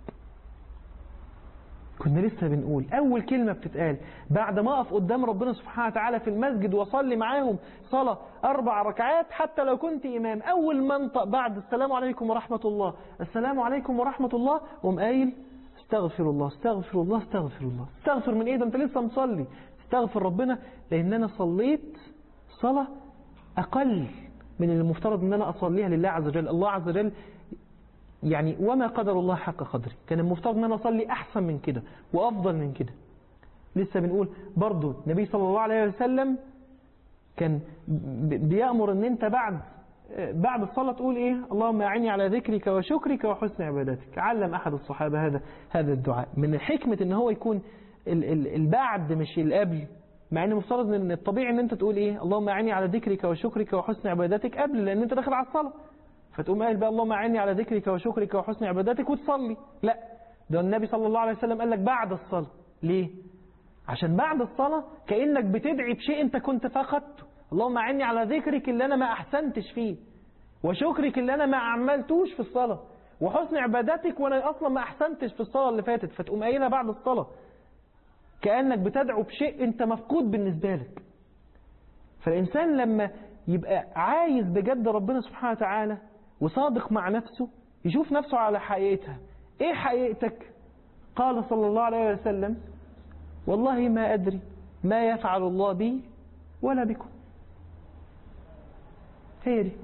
كنا لسه بنقول اول كلمة بتتقال بعد ما اقف قدام ربنا سبحانه وتعالى في المسجد واصلي معاهم صلاة اربع ركعات حتى لو كنت امام اول ما انطق بعد السلام عليكم ورحمة الله السلام عليكم ورحمة الله قوم قايل استغفر الله استغفر الله استغفر الله استغفر من ايه ده انت لسه مصلي استغفر ربنا لان انا صليت صلاة أقل من المفترض أن أنا أصليها لله عز وجل الله عز وجل يعني وما قدر الله حق قدره كان المفترض أن أنا أصلي أحسن من كده وأفضل من كده لسه بنقول برضو النبي صلى الله عليه وسلم كان ب- بيأمر أن أنت بعد بعد الصلاة تقول إيه اللهم أعني على ذكرك وشكرك وحسن عبادتك علم أحد الصحابة هذا هذا الدعاء من حكمة أن هو يكون ال- ال- البعد مش القبل مع ان المفترض ان الطبيعي ان انت تقول ايه اللهم اعني على ذكرك وشكرك وحسن عبادتك قبل لان انت داخل على الصلاه فتقوم قايل بقى اللهم اعني على ذكرك وشكرك وحسن عبادتك وتصلي لا ده النبي صلى الله عليه وسلم قال لك بعد الصلاه ليه عشان بعد الصلاه كانك بتدعي بشيء انت كنت فقدته اللهم أعني على ذكرك اللي أنا ما أحسنتش فيه وشكرك اللي أنا ما عملتوش في الصلاة وحسن عبادتك وأنا أصلا ما أحسنتش في الصلاة اللي فاتت فتقوم قايلها بعد الصلاة كأنك بتدعو بشيء أنت مفقود بالنسبة لك فالإنسان لما يبقى عايز بجد ربنا سبحانه وتعالى وصادق مع نفسه يشوف نفسه على حقيقتها ايه حقيقتك قال صلى الله عليه وسلم والله ما أدري ما يفعل الله بي ولا بكم هي دي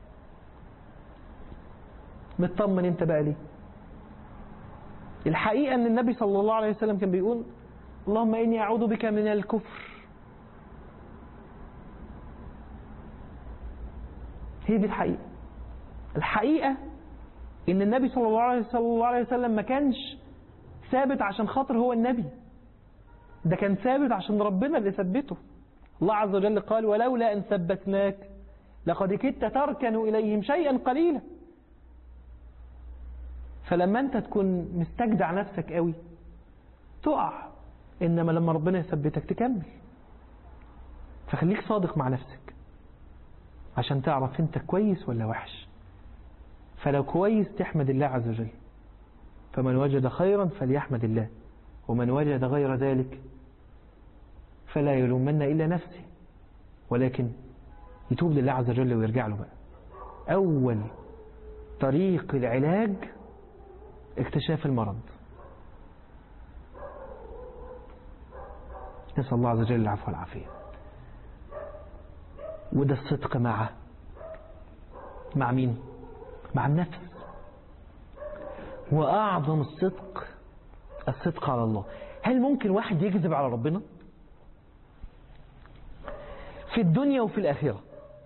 مطمن انت بقى ليه الحقيقة ان النبي صلى الله عليه وسلم كان بيقول اللهم إني أعوذ بك من الكفر هي دي الحقيقة الحقيقة ان النبي صلى الله عليه صلى الله عليه وسلم ما كانش ثابت عشان خاطر هو النبي ده كان ثابت عشان ربنا اللي ثبته الله عز وجل قال ولولا ان ثبتناك لقد كدت تركن اليهم شيئا قليلا فلما انت تكون مستجدع نفسك قوي تقع انما لما ربنا يثبتك تكمل فخليك صادق مع نفسك عشان تعرف انت كويس ولا وحش فلو كويس تحمد الله عز وجل فمن وجد خيرا فليحمد الله ومن وجد غير ذلك فلا يلومن إلا نفسه ولكن يتوب لله عز وجل ويرجع له بقى أول طريق العلاج اكتشاف المرض نسأل الله عز وجل العفو والعافية وده الصدق معه مع مين مع النفس وأعظم الصدق الصدق على الله هل ممكن واحد يكذب على ربنا في الدنيا وفي الآخرة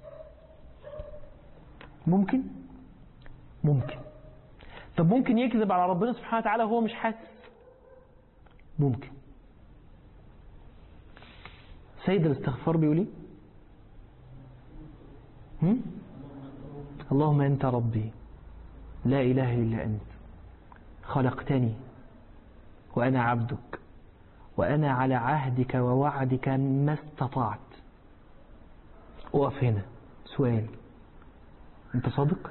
ممكن ممكن طب ممكن يكذب على ربنا سبحانه وتعالى وهو مش حاسس ممكن سيد الاستغفار بيقول ايه هم؟ اللهم أنت ربي لا إله إلا أنت خلقتني وأنا عبدك وأنا على عهدك ووعدك ما استطعت أقف هنا سؤال أنت صادق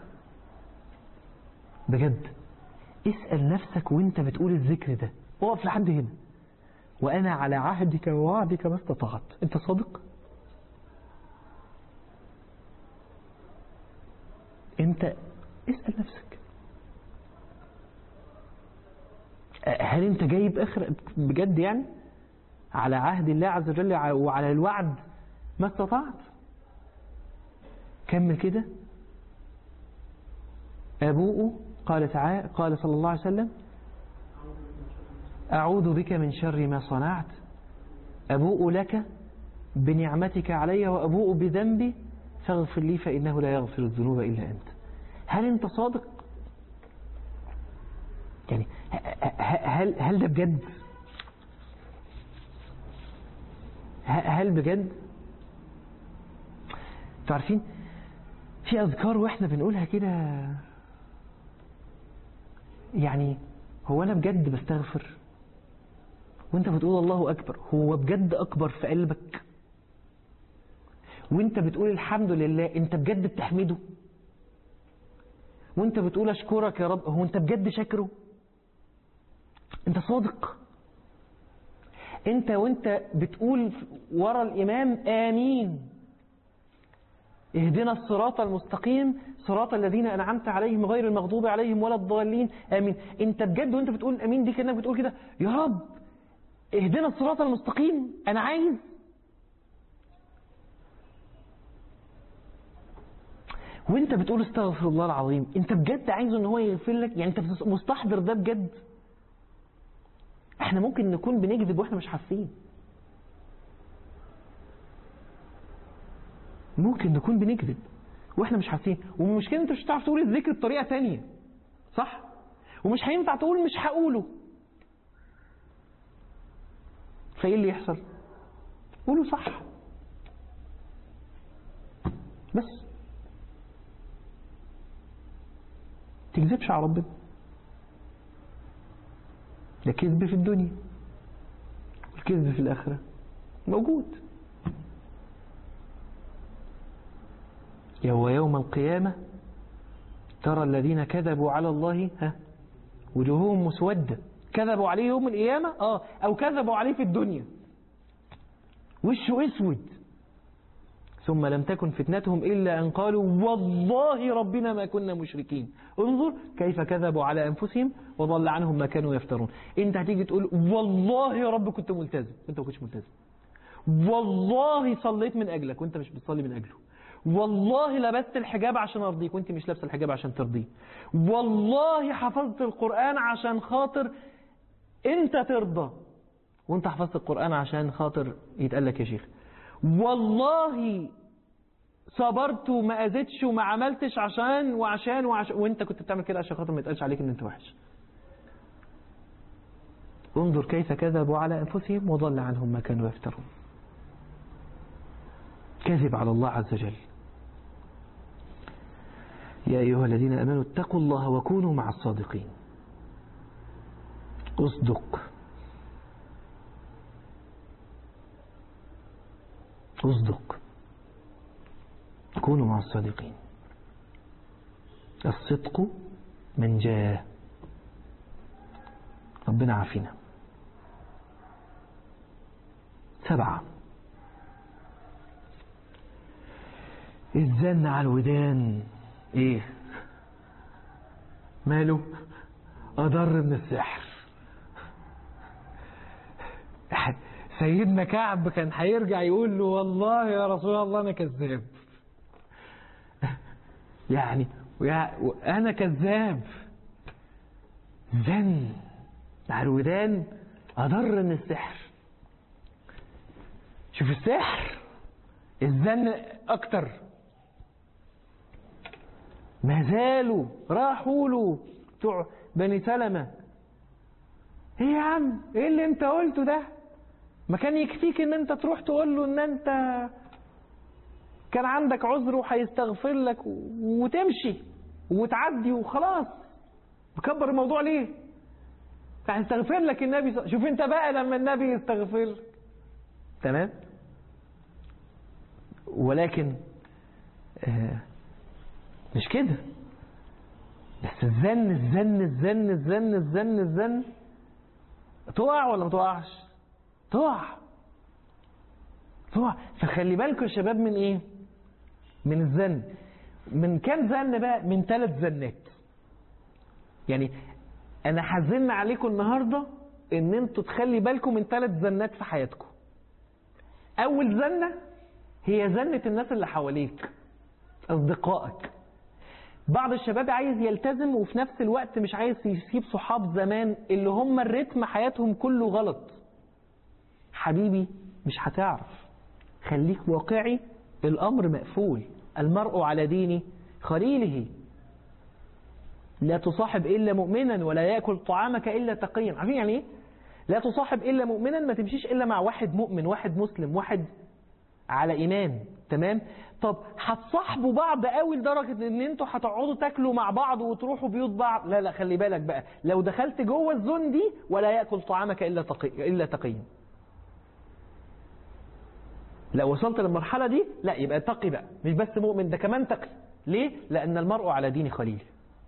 بجد اسأل نفسك وانت بتقول الذكر ده اقف لحد هنا وأنا على عهدك ووعدك ما استطعت أنت صادق أنت اسأل نفسك هل أنت جايب آخر بجد يعني على عهد الله عز وجل وعلى الوعد ما استطعت كمل كده أبوء قال تعالى قال صلى الله عليه وسلم أعوذ بك من شر ما صنعت أبوء لك بنعمتك علي وأبوء بذنبي فاغفر لي فإنه لا يغفر الذنوب إلا أنت هل أنت صادق يعني هل هل ده بجد هل بجد تعرفين في أذكار وإحنا بنقولها كده يعني هو أنا بجد بستغفر وانت بتقول الله أكبر هو بجد أكبر في قلبك وانت بتقول الحمد لله انت بجد بتحمده وانت بتقول اشكرك يا رب هو انت بجد شاكره انت صادق انت وانت بتقول ورا الامام امين اهدنا الصراط المستقيم صراط الذين انعمت عليهم غير المغضوب عليهم ولا الضالين امين انت بجد وانت بتقول امين دي كانك بتقول كده يا رب اهدنا الصراط المستقيم انا عايز وانت بتقول استغفر الله العظيم انت بجد عايزه ان هو يغفر لك يعني انت مستحضر ده بجد احنا ممكن نكون بنكذب واحنا مش حاسين ممكن نكون بنكذب واحنا مش حاسين والمشكله انت مش هتعرف تقول الذكر بطريقه تانية صح ومش هينفع تقول مش هقوله فايه اللي يحصل قوله صح بس تكذبش على ربنا ده كذب في الدنيا والكذب في الآخرة موجود ويوم القيامة ترى الذين كذبوا على الله ها وجوههم مسودة كذبوا عليه يوم القيامة اه او كذبوا عليه في الدنيا وشه اسود ثم لم تكن فتنتهم إلا أن قالوا والله ربنا ما كنا مشركين انظر كيف كذبوا على أنفسهم وضل عنهم ما كانوا يفترون انت هتيجي تقول والله يا رب كنت ملتزم انت ما كنتش ملتزم والله صليت من أجلك وانت مش بتصلي من أجله والله لبست الحجاب عشان أرضيك وانت مش لابسه الحجاب عشان ترضيه والله حفظت القرآن عشان خاطر انت ترضى وانت حفظت القرآن عشان خاطر يتقال لك يا شيخ والله صبرت وما اذيتش وما عملتش عشان وعشان وعشان وانت كنت بتعمل كده عشان خاطر ما يتقالش عليك ان انت وحش انظر كيف كذبوا على انفسهم وضل عنهم ما كانوا يفترون كذب على الله عز وجل يا ايها الذين امنوا اتقوا الله وكونوا مع الصادقين اصدق اصدق كونوا مع الصادقين الصدق من جاء ربنا عافينا سبعة الزن على الودان ايه ماله اضر من السحر سيدنا كعب كان هيرجع يقول له والله يا رسول الله انا كذاب يعني انا كذاب زن على الودان اضر من السحر شوف السحر الزن اكتر ما زالوا راحوا له بتوع بني سلمة ايه يا عم ايه اللي انت قلته ده ما كان يكفيك ان انت تروح تقول له ان انت كان عندك عذر وهيستغفر لك وتمشي وتعدي وخلاص مكبر الموضوع ليه هيستغفر لك النبي ص... شوف انت بقى لما النبي يستغفر لك تمام ولكن آه مش كده بس الزن الزن الزن الزن الزن الزن تقع ولا ما تقعش تقع تقع فخلي بالكم يا شباب من ايه من الزن من كام زن بقى من ثلاث زنات يعني انا حزن عليكم النهارده ان انتوا تخلي بالكم من ثلاث زنات في حياتكم اول زنه هي زنه الناس اللي حواليك اصدقائك بعض الشباب عايز يلتزم وفي نفس الوقت مش عايز يسيب صحاب زمان اللي هم الريتم حياتهم كله غلط حبيبي مش هتعرف خليك واقعي الأمر مقفول المرء على دين خليله لا تصاحب إلا مؤمنا ولا يأكل طعامك إلا تقيا عارفين يعني إيه؟ لا تصاحب إلا مؤمنا ما تمشيش إلا مع واحد مؤمن واحد مسلم واحد على إيمان تمام طب هتصاحبوا بعض قوي لدرجة ان انتوا هتقعدوا تاكلوا مع بعض وتروحوا بيوت بعض لا لا خلي بالك بقى لو دخلت جوه الزون دي ولا يأكل طعامك إلا تقي إلا تقيا لو وصلت للمرحلة دي لا يبقى تقي بقى مش بس مؤمن ده كمان تقي ليه؟ لأن المرء على دين خليل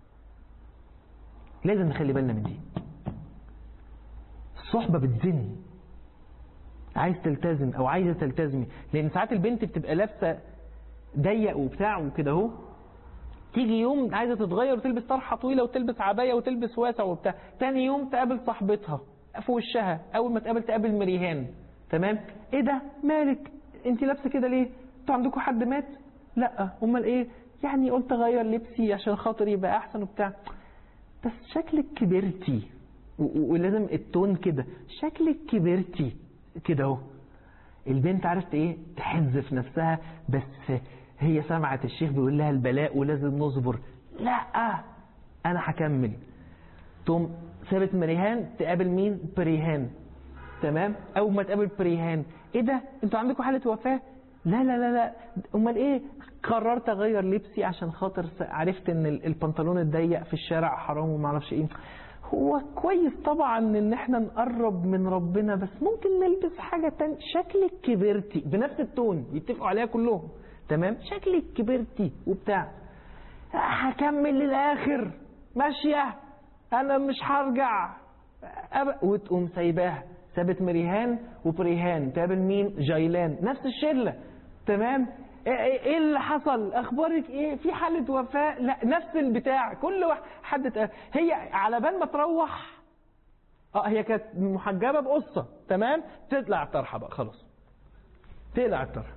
لازم نخلي بالنا من دي الصحبة بتزن عايز تلتزم او عايزه تلتزمي لان ساعات البنت بتبقى لابسه ضيق وبتاع وكده اهو تيجي يوم عايزه تتغير وتلبس طرحه طويله وتلبس عبايه وتلبس واسع وبتاع تاني يوم تقابل صاحبتها في وشها اول ما تقابل تقابل مريهان تمام ايه ده مالك انت لابسه كده ليه انتوا عندكم حد مات لا امال ايه يعني قلت اغير لبسي عشان خاطر يبقى احسن وبتاع بس شكلك كبرتي ولازم التون كده شكلك كبرتي كده اهو البنت عرفت ايه تحز في نفسها بس هي سمعت الشيخ بيقول لها البلاء ولازم نصبر لا انا هكمل تقوم سابت مريهان تقابل مين بريهان تمام اول ما تقابل بريهان ايه ده انتوا عندكم حاله وفاه لا لا لا لا امال ايه قررت اغير لبسي عشان خاطر عرفت ان البنطلون الضيق في الشارع حرام وما اعرفش ايه هو كويس طبعا ان احنا نقرب من ربنا بس ممكن نلبس حاجة تانية شكلك كبرتي بنفس التون يتفقوا عليها كلهم تمام شكلك كبرتي وبتاع هكمل للاخر ماشيه انا مش هرجع أب... وتقوم سايباها سابت مريهان وبريهان تقابل مين جايلان نفس الشله تمام ايه إيه اللي حصل اخبارك ايه في حاله وفاه لا نفس البتاع كل واحد حد تق- هي على بال ما تروح اه هي كانت محجبه بقصه تمام تطلع الطرحه بقى خلاص تقلع الطرحه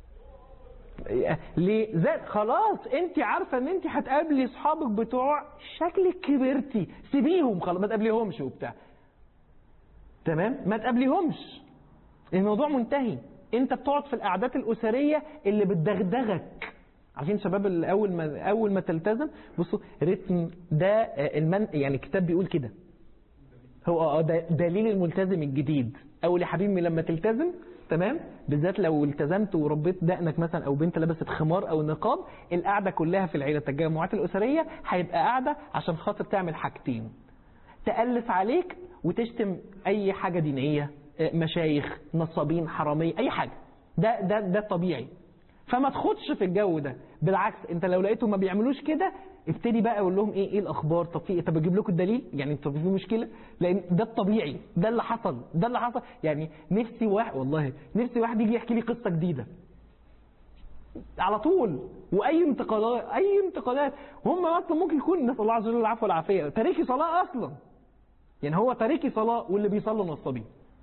ليه زاد خلاص انت عارفه ان انت هتقابلي اصحابك بتوع شكلك كبرتي سيبيهم خلاص ما تقابليهمش وبتاع تمام ما تقابليهمش الموضوع منتهي انت بتقعد في القعدات الاسريه اللي بتدغدغك عارفين شباب اللي اول ما اول ما تلتزم بصوا رتم ده آه، المن يعني الكتاب بيقول كده هو اه ده دليل الملتزم الجديد اول يا حبيبي لما تلتزم تمام بالذات لو التزمت وربيت دقنك مثلا او بنت لبست خمار او نقاب القعده كلها في العيله التجمعات الاسريه هيبقى قاعده عشان خاطر تعمل حاجتين تألف عليك وتشتم اي حاجه دينيه آه، مشايخ نصابين حراميه اي حاجه ده ده ده طبيعي فما تخدش في الجو ده بالعكس انت لو لقيته ما بيعملوش كده ابتدي بقى اقول لهم ايه ايه الاخبار طب في إيه؟ طب اجيب لكم الدليل يعني طب في مشكله لان ده الطبيعي ده اللي حصل ده اللي حصل يعني نفسي واحد والله نفسي واحد يجي يحكي لي قصه جديده على طول واي انتقادات اي انتقادات هم اصلا ممكن يكون نسال الله عز وجل العفو والعافيه تاركي صلاه اصلا يعني هو تاركي صلاه واللي بيصلوا نصابين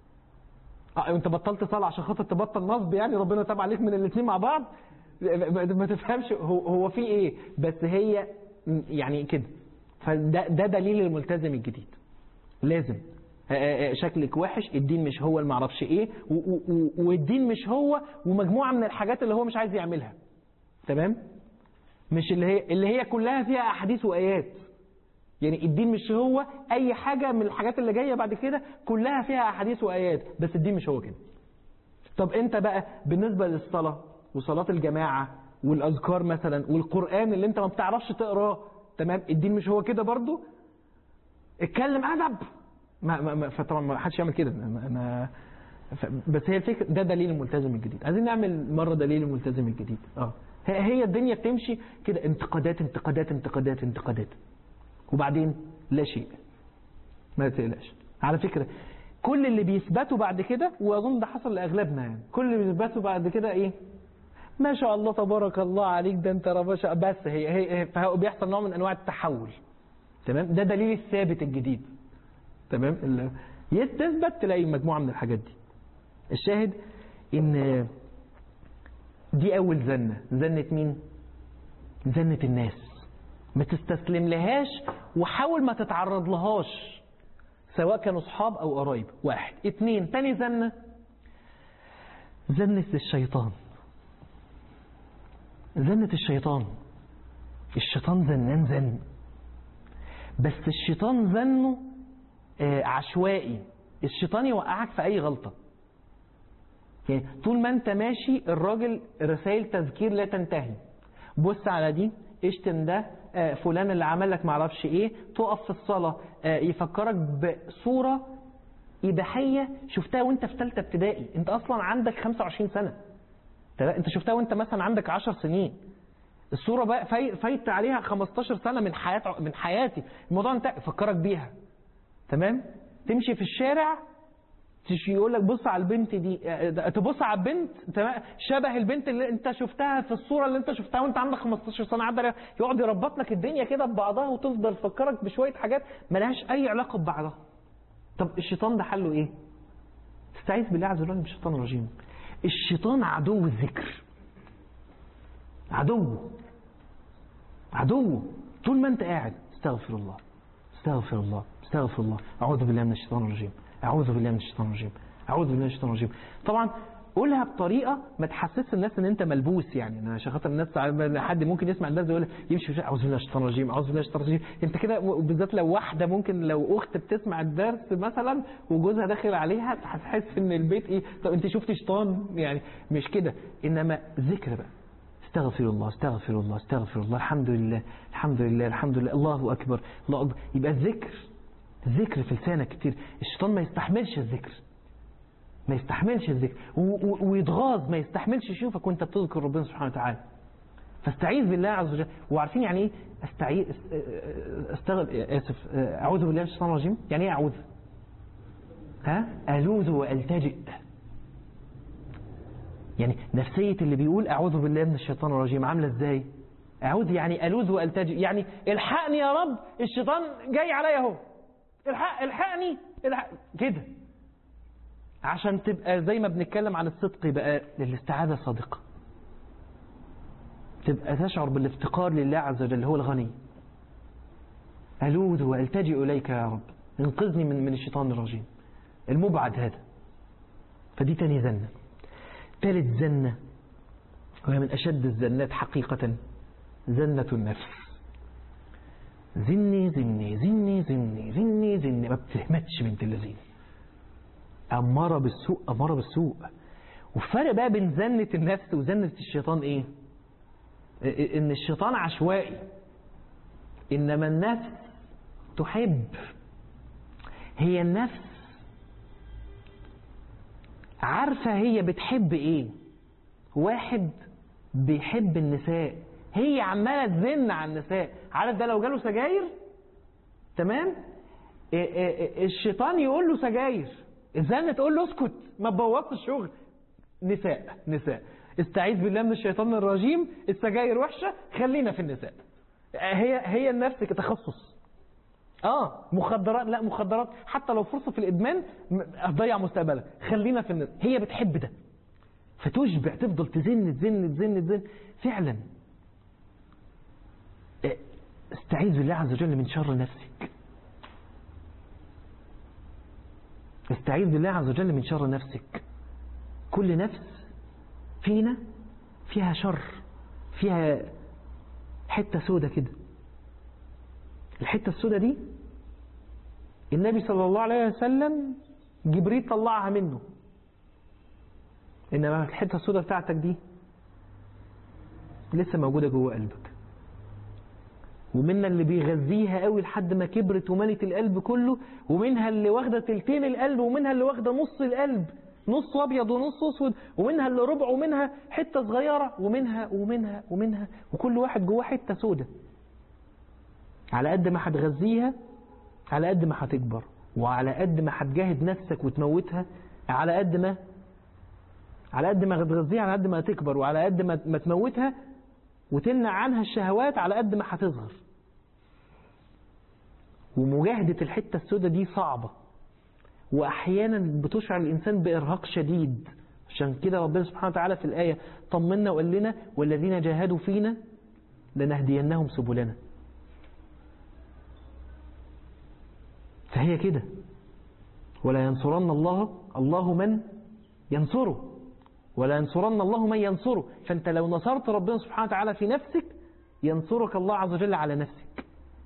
اه انت بطلت صلاه عشان خاطر تبطل نصب يعني ربنا تاب عليك من الاثنين مع بعض ما ما تفهمش هو هو في ايه بس هي يعني كده فده ده دليل الملتزم الجديد لازم آه، آه، شكلك وحش الدين مش هو اللي معرفش ايه و- و- و- والدين مش هو ومجموعه من الحاجات اللي هو مش عايز يعملها تمام مش اللي هي اللي هي كلها فيها احاديث وايات يعني الدين مش هو اي حاجه من الحاجات اللي جايه بعد كده كلها فيها احاديث وايات بس الدين مش هو كده طب انت بقى بالنسبه للصلاه وصلاه الجماعه والاذكار مثلا والقران اللي انت ما بتعرفش تقراه تمام الدين مش هو كده برضو اتكلم ادب ما ما ما فطبعا ما حدش يعمل كده انا انا ف- بس هي الفكره ده دليل الملتزم الجديد عايزين نعمل مره دليل الملتزم الجديد اه هي هي الدنيا بتمشي كده انتقادات انتقادات انتقادات انتقادات وبعدين لا شيء ما تقلقش على فكره كل اللي بيثبتوا بعد كده واظن ده حصل لاغلبنا يعني كل اللي بيثبتوا بعد كده ايه ما شاء الله تبارك الله عليك ده انت رباشا بس هي هي هي- فهو بيحصل نوع من انواع التحول تمام ده دليل الثابت الجديد تمام ال- تثبت تلاقي مجموعه من الحاجات دي الشاهد ان دي اول زنه زنه مين زنه الناس ما تستسلم لهاش وحاول ما تتعرض لهاش سواء كانوا اصحاب او قرايب واحد اتنين تاني زنه زنة الشيطان زنة الشيطان الشيطان زنان زن بس الشيطان زنه آه، عشوائي الشيطان يوقعك في اي غلطه يعني طول ما انت ماشي الراجل رسائل تذكير لا تنتهي بص على دي اشتم ده آه، فلان اللي عمل لك معرفش ايه تقف في الصلاه آه، يفكرك بصوره اباحيه شفتها وانت في ثالثه ابتدائي انت اصلا عندك 25 سنه تمام؟ انت شفتها وانت مثلا عندك 10 سنين الصوره بقى فاي- فايت عليها 15 سنه من حياه من حياتي الموضوع انت فكرك بيها تمام تمشي في الشارع تش- يقول لك بص على البنت دي آه، تبص على البنت تمام شبه البنت اللي انت شفتها في الصوره اللي انت شفتها وانت عندك 15 سنه عدى عليها. يقعد يربط لك الدنيا كده ببعضها وتفضل تفكرك بشويه حاجات ملهاش اي علاقه ببعضها طب الشيطان ده حله ايه استعيذ بالله عز وجل من الشيطان الرجيم الشيطان عدو الذكر عدو عدو طول ما انت قاعد استغفر الله استغفر الله استغفر الله اعوذ بالله من الشيطان الرجيم اعوذ بالله من الشيطان الرجيم اعوذ بالله من الشيطان الرجيم طبعا قولها بطريقه ما تحسسش الناس ان انت ملبوس يعني انا عشان خاطر الناس حد ممكن يسمع الناس يقول يمشي في الشارع، اعوذ بالله من الشيطان الرجيم اعوذ بالله من الشيطان الرجيم انت كده بالذات لو واحده ممكن لو اخت بتسمع الدرس مثلا وجوزها داخل عليها هتحس ان البيت ايه طب انت شفت شيطان يعني مش كده انما ذكر بقى استغفر الله استغفر الله استغفر الله الحمد لله الحمد لله الحمد لله الله اكبر الله اكبر يبقى الذكر الذكر في لسانك كتير الشيطان ما يستحملش الذكر ما يستحملش الذكر و- و- ويتغاظ ما يستحملش يشوفك وانت بتذكر ربنا سبحانه وتعالى فاستعيذ بالله عز وجل وعارفين يعني ايه استعيذ استغل اسف اعوذ بالله من الشيطان الرجيم يعني ايه اعوذ ها الوذ والتجئ يعني نفسية اللي بيقول اعوذ بالله من الشيطان الرجيم عاملة ازاي اعوذ يعني الوذ والتجئ يعني الحقني يا رب الشيطان جاي عليا اهو الحق الحقني الحق كده عشان تبقى زي ما بنتكلم عن الصدق يبقى للاستعاذة صادقة تبقى تشعر بالافتقار لله عز وجل هو الغني ألوذ وألتجئ إليك يا رب انقذني من من الشيطان الرجيم المبعد هذا فدي تاني زنة ثالث زنة وهي من أشد الزنات حقيقة زنة النفس زني زني زني زني زني زني ما بتهمتش بنت اللذين أمارة بالسوء أمارة بالسوء والفرق بقى بين زنة النفس وزنة الشيطان إيه؟ إن الشيطان عشوائي إنما النفس تحب هي النفس عارفة هي بتحب إيه واحد بيحب النساء هي عمالة تزن على النساء عارف ده لو جاله سجاير تمام إيه إيه إيه الشيطان يقول له سجاير الزنة تقول له اسكت ما تبوظش الشغل نساء نساء استعيذ بالله من الشيطان الرجيم السجاير وحشة خلينا في النساء هي هي النفس كتخصص اه مخدرات لا مخدرات حتى لو فرصة في الإدمان م- هتضيع مستقبلك خلينا في النساء هي بتحب ده فتشبع تفضل تزن تزن تزن تزن فعلا آه، استعيذ بالله عز وجل من شر نفسك استعيذ بالله عز وجل من شر نفسك كل نفس فينا فيها شر فيها حتة سودة كده الحتة السودة دي النبي صلى الله عليه وسلم جبريل طلعها منه إنما الحتة السودة بتاعتك دي لسه موجودة جوه قلبك ومنها اللي بيغذيها قوي لحد ما كبرت وملت القلب كله ومنها اللي واخده تلتين القلب ومنها اللي واخده نص القلب نص ابيض ونص اسود ومنها اللي ربع ومنها حته صغيره ومنها ومنها ومنها وكل واحد جواه حته سودة على قد ما هتغذيها على قد ما هتكبر وعلى قد ما هتجاهد نفسك وتموتها على قد ما على قد ما هتغذيها على قد ما هتكبر وعلى قد ما ما تموتها وتمنع عنها الشهوات على قد ما هتصغر ومجاهدة الحتة السوداء دي صعبة وأحيانا بتشعر الإنسان بإرهاق شديد عشان كده ربنا سبحانه وتعالى في الآية طمنا وقال لنا والذين جاهدوا فينا لنهدينهم سبلنا فهي كده ولا ينصرن الله الله من ينصره ولا ينصرن الله من ينصره فأنت لو نصرت ربنا سبحانه وتعالى في نفسك ينصرك الله عز وجل على نفسك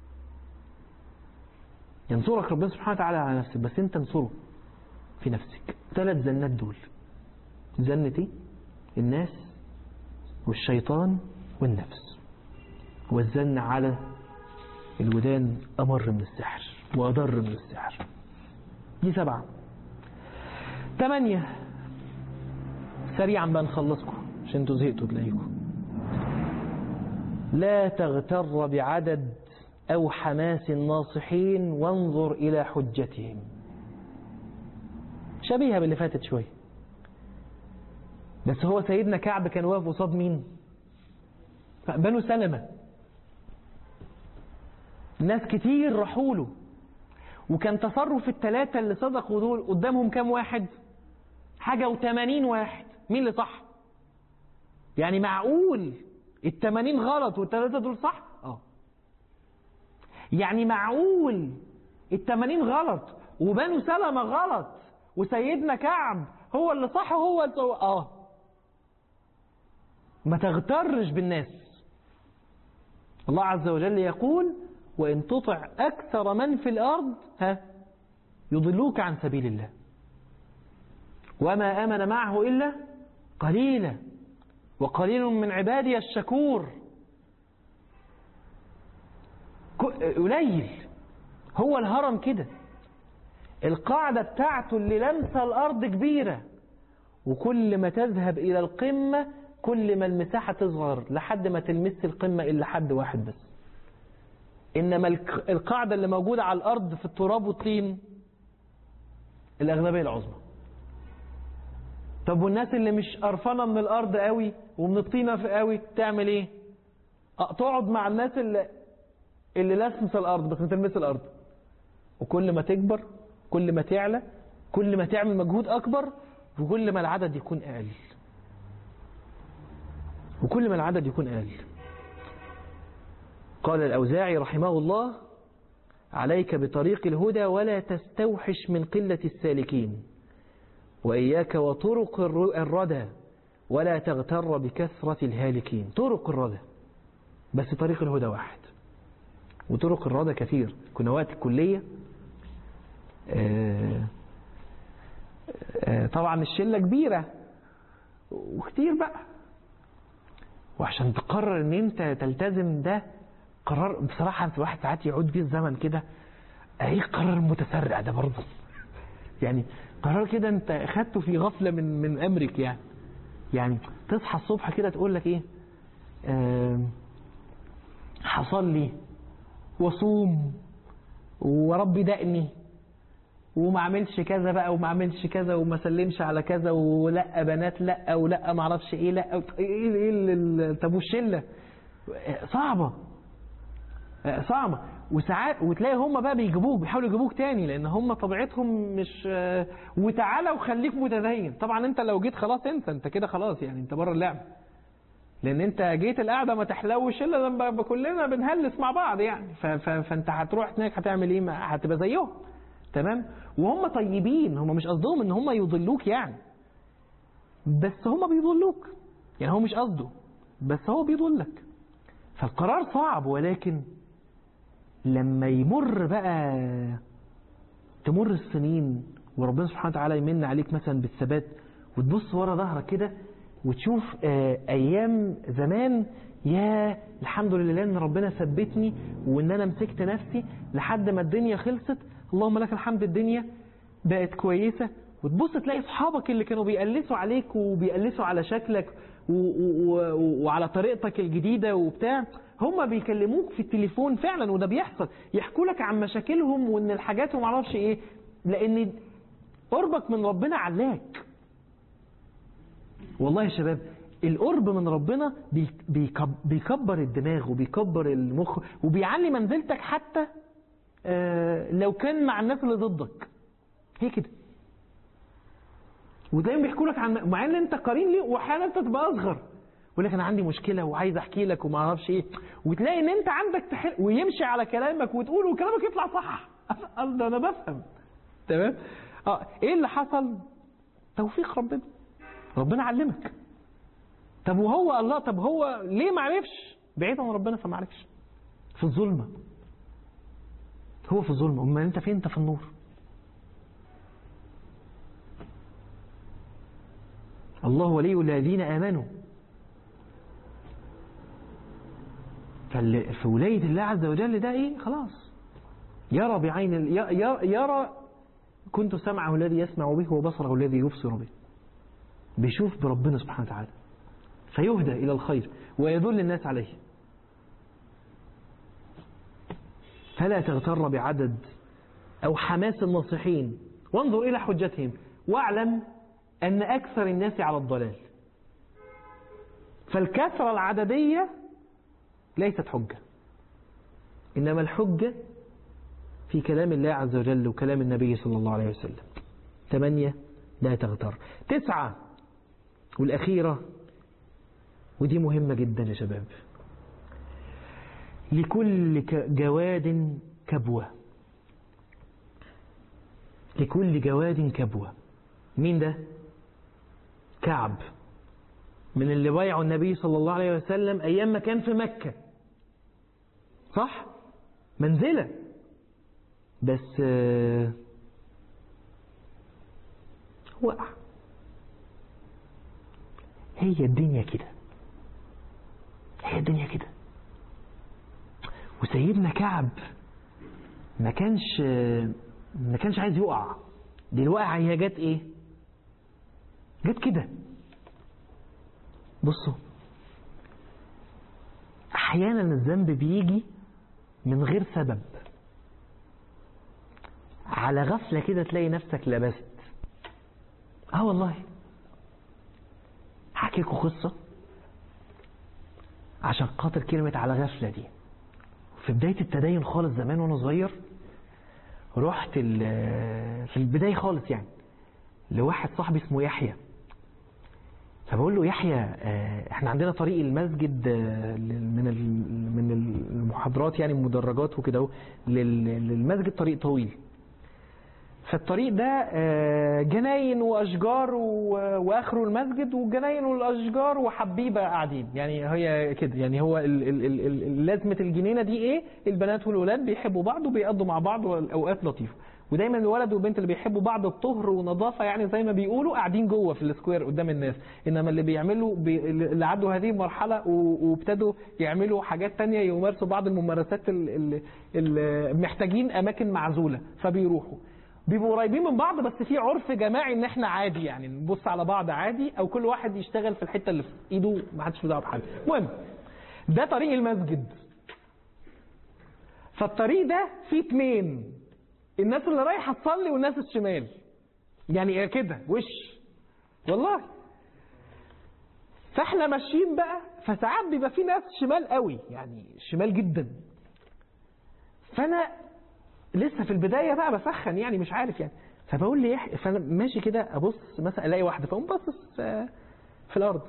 ينصرك ربنا سبحانه وتعالى على نفسك بس انت انصره في نفسك ثلاث زنات دول زنة ايه؟ الناس والشيطان والنفس والزن على الودان أمر من السحر وأضر من السحر دي سبعة ثمانية سريعا بقى نخلصكم عشان انتوا زهقتوا تلاقيكم لا تغتر بعدد أو حماس الناصحين وانظر إلى حجتهم شبيهة باللي فاتت شوية بس هو سيدنا كعب كان واقف قصاد مين بنو سلمة ناس كتير راحوا له وكان تصرف الثلاثة اللي صدقوا دول قدامهم كام واحد حاجة وثمانين واحد مين اللي صح يعني معقول الثمانين غلط والثلاثة دول صح اه يعني معقول الثمانين غلط وبنو سلمة غلط وسيدنا كعب هو اللي صح وهو اللي اه ما تغترش بالناس الله عز وجل يقول وإن تطع أكثر من في الأرض ها يضلوك عن سبيل الله وما آمن معه إلا قليلا وقليل من عبادي الشكور قليل هو الهرم كده القاعدة بتاعته اللي لمسة الأرض كبيرة وكل ما تذهب إلى القمة كل ما المساحة تصغر لحد ما تلمس القمة إلا حد واحد بس إنما القاعدة اللي موجودة على الأرض في التراب والطين الأغلبية العظمى طب والناس اللي مش قرفانة من الأرض قوي ومن الطينة في قوي تعمل إيه تقعد مع الناس اللي اللي لاسمس الأرض بس ما تلمس الأرض وكل ما تكبر كل ما تعلى كل ما تعمل مجهود أكبر وكل ما العدد يكون أقل وكل ما العدد يكون أقل قال الأوزاعي رحمه الله عليك بطريق الهدى ولا تستوحش من قلة السالكين وإياك وطرق الردى ولا تغتر بكثرة الهالكين طرق الردى بس طريق الهدى واحد وطرق الردى كثير كنا وقت الكلية آه آه طبعا الشلة كبيرة وكتير بقى وعشان تقرر ان انت تلتزم ده قرار بصراحة الواحد ساعات يعود بيه الزمن كده ايه قرار متسرع ده برضه يعني قرار كده انت اخدته في غفلة من من امرك يعني يعني تصحى الصبح كده تقول لك ايه آه حصل واصوم وربي دقني وما اعملش كذا بقى وما اعملش كذا وما سلمش على كذا ولا بنات لا ولا ما اعرفش ايه لا ايه ايه طب والشله صعبه صعبه وساعات وتلاقي هم بقى بيجيبوك بيحاولوا يجيبوك تاني لان هم طبيعتهم مش وتعالى وخليك متدين طبعا انت لو جيت خلاص انسى انت كده خلاص يعني انت بره اللعبه لان انت جيت القعده ما تحلوش الا لما كلنا بنهلس مع بعض يعني فانت هتروح هناك هتعمل ايه هتبقى زيهم تمام وهم طيبين هم مش قصدهم ان هم يضلوك يعني بس هم بيضلوك يعني هو مش قصده بس هو بيضلك فالقرار صعب ولكن لما يمر بقى تمر السنين وربنا سبحانه وتعالى يمن عليك مثلا بالثبات وتبص ورا ظهرك كده وتشوف ايام زمان يا الحمد لله ان ربنا ثبتني وان انا مسكت نفسي لحد ما الدنيا خلصت اللهم لك الحمد الدنيا بقت كويسة وتبص تلاقي اصحابك اللي كانوا بيقلسوا عليك وبيقلسوا على شكلك و و و وعلى طريقتك الجديدة وبتاع هم بيكلموك في التليفون فعلا وده بيحصل يحكوا لك عن مشاكلهم وان الحاجات وما اعرفش ايه لان قربك من ربنا علاك والله يا شباب القرب من ربنا بيكبر الدماغ وبيكبر المخ وبيعلي منزلتك حتى لو كان مع الناس اللي ضدك هي كده ودايما بيحكوا لك عن مع ان انت قرين ليه واحيانا انت تبقى اصغر يقول لك انا عندي مشكله وعايز احكي لك وما اعرفش ايه وتلاقي ان انت عندك تحل ويمشي على كلامك وتقول وكلامك يطلع صح ده انا بفهم تمام اه ايه اللي حصل توفيق ربنا ربنا علمك طب وهو الله طب هو ليه ما عرفش بعيد عن ربنا فما عرفش في الظلمه هو في الظلمه امال انت فين انت في النور الله ولي الذين امنوا في ولاية الله عز وجل ده ايه خلاص يرى بعين يرى كنت سمعه الذي يسمع به وبصره الذي يبصر به بيشوف بربنا سبحانه وتعالى فيهدى إلى الخير ويدل الناس عليه فلا تغتر بعدد أو حماس الناصحين وانظر إلى حجتهم واعلم أن أكثر الناس على الضلال فالكثرة العددية ليست حجة إنما الحجة في كلام الله عز وجل وكلام النبي صلى الله عليه وسلم ثمانية لا تغتر تسعة والأخيرة ودي مهمة جدا يا شباب لكل جواد كبوة لكل جواد كبوة مين ده كعب من اللي بايعوا النبي صلى الله عليه وسلم أيام ما كان في مكة صح منزلة بس وقع هي الدنيا كده هي الدنيا كده وسيدنا كعب ما كانش ما كانش عايز يقع دي الوقعة هي جت ايه جت كده بصوا احيانا الذنب بيجي من غير سبب على غفلة كده تلاقي نفسك لبست اه والله هحكيلكوا قصة عشان خاطر كلمة على غفلة دي في بداية التدين خالص زمان وانا صغير رحت ال- في البداية خالص يعني لواحد صاحبي اسمه يحيى فبقول له يحيى آه، احنا عندنا طريق المسجد آه، لل- من ال- من المحاضرات يعني المدرجات وكده اهو لل- للمسجد طريق طويل فالطريق ده آه، جناين واشجار و- واخره المسجد وجناين والاشجار وحبيبه قاعدين يعني هي كده يعني هو ال- ال- ال- ال- لازمه الجنينه دي ايه البنات والولاد بيحبوا بعض وبيقضوا مع بعض والاوقات لطيفه ودايما الولد والبنت اللي بيحبوا بعض بطهر ونظافه يعني زي ما بيقولوا قاعدين جوه في السكوير قدام الناس انما اللي بيعملوا بي اللي عدوا هذه المرحله و- وابتدوا يعملوا حاجات تانية يمارسوا بعض الممارسات اللي محتاجين اماكن معزوله فبيروحوا بيبقوا قريبين من بعض بس في عرف جماعي ان احنا عادي يعني نبص على بعض عادي او كل واحد يشتغل في الحته اللي في ايده ما حدش له دعوه بحد المهم ده طريق المسجد فالطريق ده فيه اتنين الناس اللي رايحه تصلي والناس الشمال يعني كده وش والله فاحنا ماشيين بقى فساعات بيبقى في ناس شمال قوي يعني شمال جدا فانا لسه في البدايه بقى بسخن يعني مش عارف يعني فبقول لي يحيى فانا ماشي كده ابص مثلا الاقي واحده فاقوم باصص آه، في الارض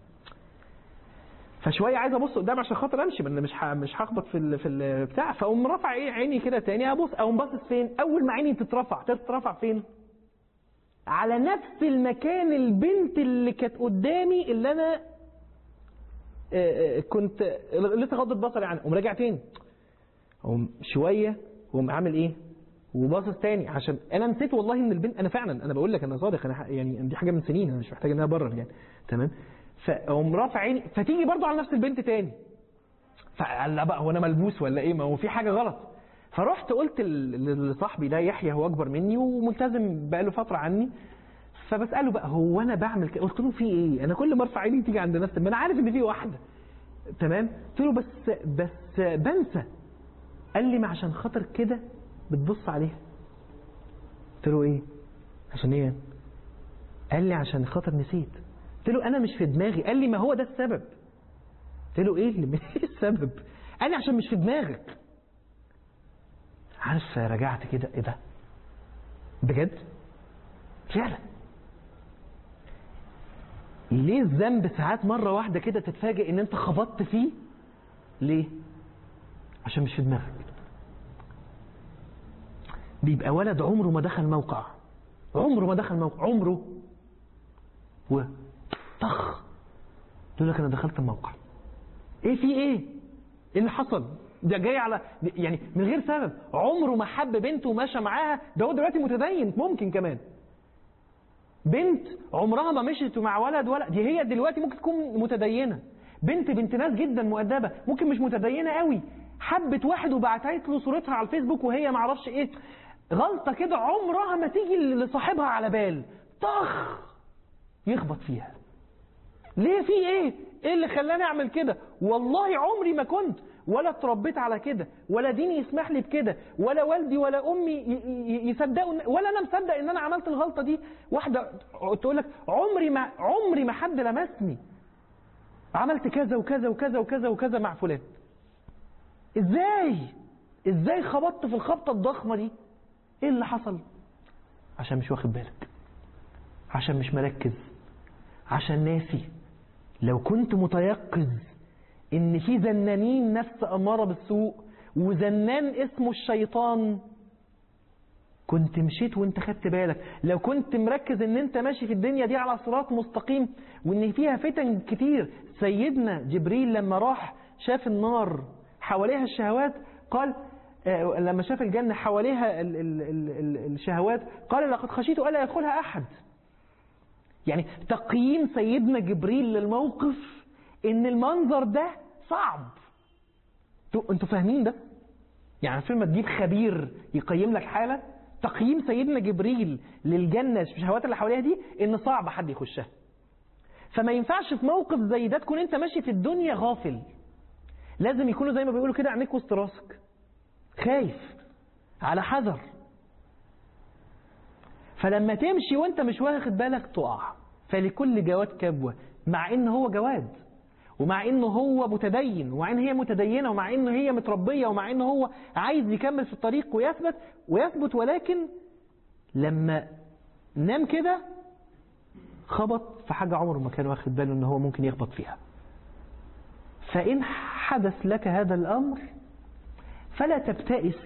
فشويه عايز ابص قدام عشان خاطر امشي ما انا مش ه- مش هخبط في ال- في البتاع فاقوم رافع ايه عيني كده تاني ابص اقوم باصص فين اول ما عيني تترفع تترفع فين على نفس المكان البنت اللي كانت قدامي اللي انا آه، آه، كنت لسه غضت بصري عنها قوم راجع تاني قوم شويه وقوم عامل ايه وباصص تاني عشان انا نسيت والله ان البنت انا فعلا انا بقول لك انا صادق انا ح- يعني دي حاجه من سنين انا مش محتاج ان انا ابرر يعني تمام فاقوم رافع عيني فتيجي برضو على نفس البنت تاني فقال لا بقى هو انا ملبوس ولا ايه ما هو في حاجه غلط فرحت قلت ل- لصاحبي ده يحيى هو اكبر مني وملتزم بقاله فتره عني فبساله بقى هو انا بعمل كده قلت له في ايه انا كل ما ارفع عيني تيجي عند نفسي ما انا عارف ان في واحده تمام قلت له بس بس بنسى قال لي ما عشان خاطر كده بتبص عليها قلت له ايه عشان ايه يعني؟ قال لي عشان خاطر نسيت قلت له انا مش في دماغي قال لي ما هو ده السبب قلت له ايه اللي ايه السبب قال لي عشان مش في دماغك عارف رجعت كده ايه ده بجد فعلا ليه الذنب ساعات مرة واحدة كده تتفاجئ ان انت خبطت فيه ليه عشان مش في دماغك بيبقى ولد عمره ما دخل موقع عمره ما دخل موقع عمره و طخ يقول لك انا دخلت الموقع ايه في ايه ايه اللي حصل ده جاي على يعني من غير سبب عمره ما حب بنت ومشى معاها ده هو دلوقتي متدين ممكن كمان بنت عمرها ما مشيت مع ولد ولا دي هي دلوقتي ممكن تكون متدينه بنت بنت ناس جدا مؤدبه ممكن مش متدينه قوي حبت واحد وبعتت له صورتها على الفيسبوك وهي ما اعرفش ايه غلطه كده عمرها ما تيجي لصاحبها على بال طخ يخبط فيها ليه في ايه ايه اللي خلاني اعمل كده والله عمري ما كنت ولا اتربيت على كده ولا ديني يسمح لي بكده ولا والدي ولا امي ي- ي- يصدقوا إن- ولا انا مصدق ان انا عملت الغلطه دي واحده تقول لك عمري ما عمري ما حد لمسني عملت كذا وكذا وكذا وكذا وكذا مع فلان ازاي ازاي خبطت في الخبطه الضخمه دي ايه اللي حصل عشان مش واخد بالك عشان مش مركز عشان ناسي لو كنت متيقظ ان في زنانين نفس اماره بالسوء وزنان اسمه الشيطان كنت مشيت وانت خدت بالك لو كنت مركز ان انت ماشي في الدنيا دي على صراط مستقيم وان فيها فتن كتير سيدنا جبريل لما راح شاف النار حواليها الشهوات قال آه، لما شاف الجنة حواليها ال ال ال ال الشهوات قال لقد خشيت ألا يدخلها أحد يعني تقييم سيدنا جبريل للموقف ان المنظر ده صعب انتوا- انتوا فاهمين ده يعني عارفين ما تجيب خبير يقيم لك حالة تقييم سيدنا جبريل للجنة الشهوات اللي حواليها دي ان صعب حد يخشها فما ينفعش في موقف زي ده تكون انت ماشي في الدنيا غافل لازم يكونوا زي ما بيقولوا كده عينيك وسط راسك خايف على حذر فلما تمشي وانت مش واخد بالك تقع فلكل جواد كبوة مع ان هو جواد ومع انه هو متدين ومع ان هي متدينة ومع ان هي متربية ومع ان هو عايز يكمل في الطريق ويثبت ويثبت ولكن لما نام كده خبط في حاجة عمره ما كان واخد باله ان هو ممكن يخبط فيها فإن حدث لك هذا الأمر فلا تبتئس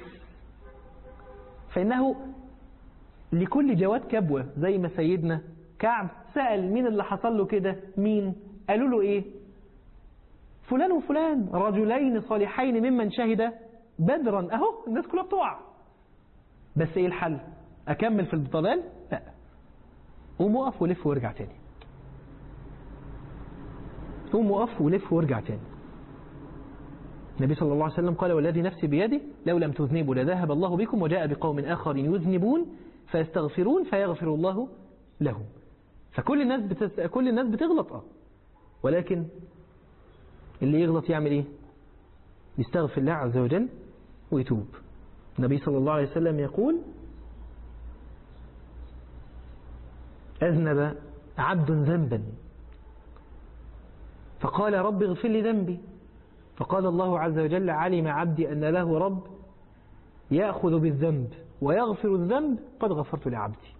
فإنه لكل جواد كبوة زي ما سيدنا كعب سأل مين اللي حصل له كده مين قالوا له ايه فلان وفلان رجلين صالحين ممن شهد بدرا اهو الناس كلها بتقع بس ايه الحل اكمل في الضلال لا قوم وقف ولف وارجع تاني قوم وقف ولف وارجع تاني النبي صلى الله عليه وسلم قال والذي نفسي بيده لو لم تذنبوا لذهب الله بكم وجاء بقوم آخر يذنبون فيستغفرون فيغفر الله لهم فكل الناس بتس... كل الناس بتغلط اه ولكن اللي يغلط يعمل ايه يستغفر الله عز وجل ويتوب النبي صلى الله عليه وسلم يقول أذنب عبد ذنبا فقال رب اغفر لي ذنبي فقال الله عز وجل علم عبدي أن له رب يأخذ بالذنب ويغفر الذنب قد غفرت لعبدي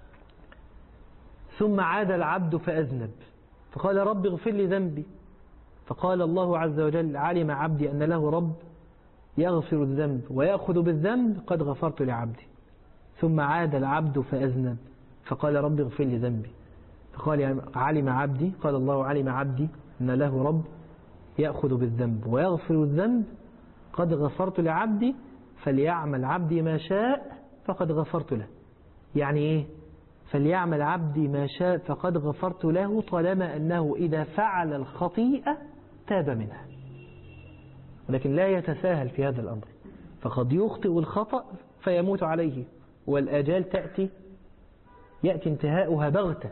ثم عاد العبد فأذنب فقال رب اغفر لي ذنبي فقال الله عز وجل علم عبدي أن له رب يغفر الذنب ويأخذ بالذنب قد غفرت لعبدي ثم عاد العبد فأذنب فقال رب اغفر لي ذنبي فقال علم عبدي قال الله علم عبدي أن له رب يأخذ بالذنب ويغفر الذنب قد غفرت لعبدي فليعمل عبدي ما شاء فقد غفرت له يعني إيه فليعمل عبدي ما شاء فقد غفرت له طالما أنه إذا فعل الخطيئة تاب منها ولكن لا يتساهل في هذا الأمر فقد يخطئ الخطأ فيموت عليه والآجال تأتي يأتي انتهاؤها بغتة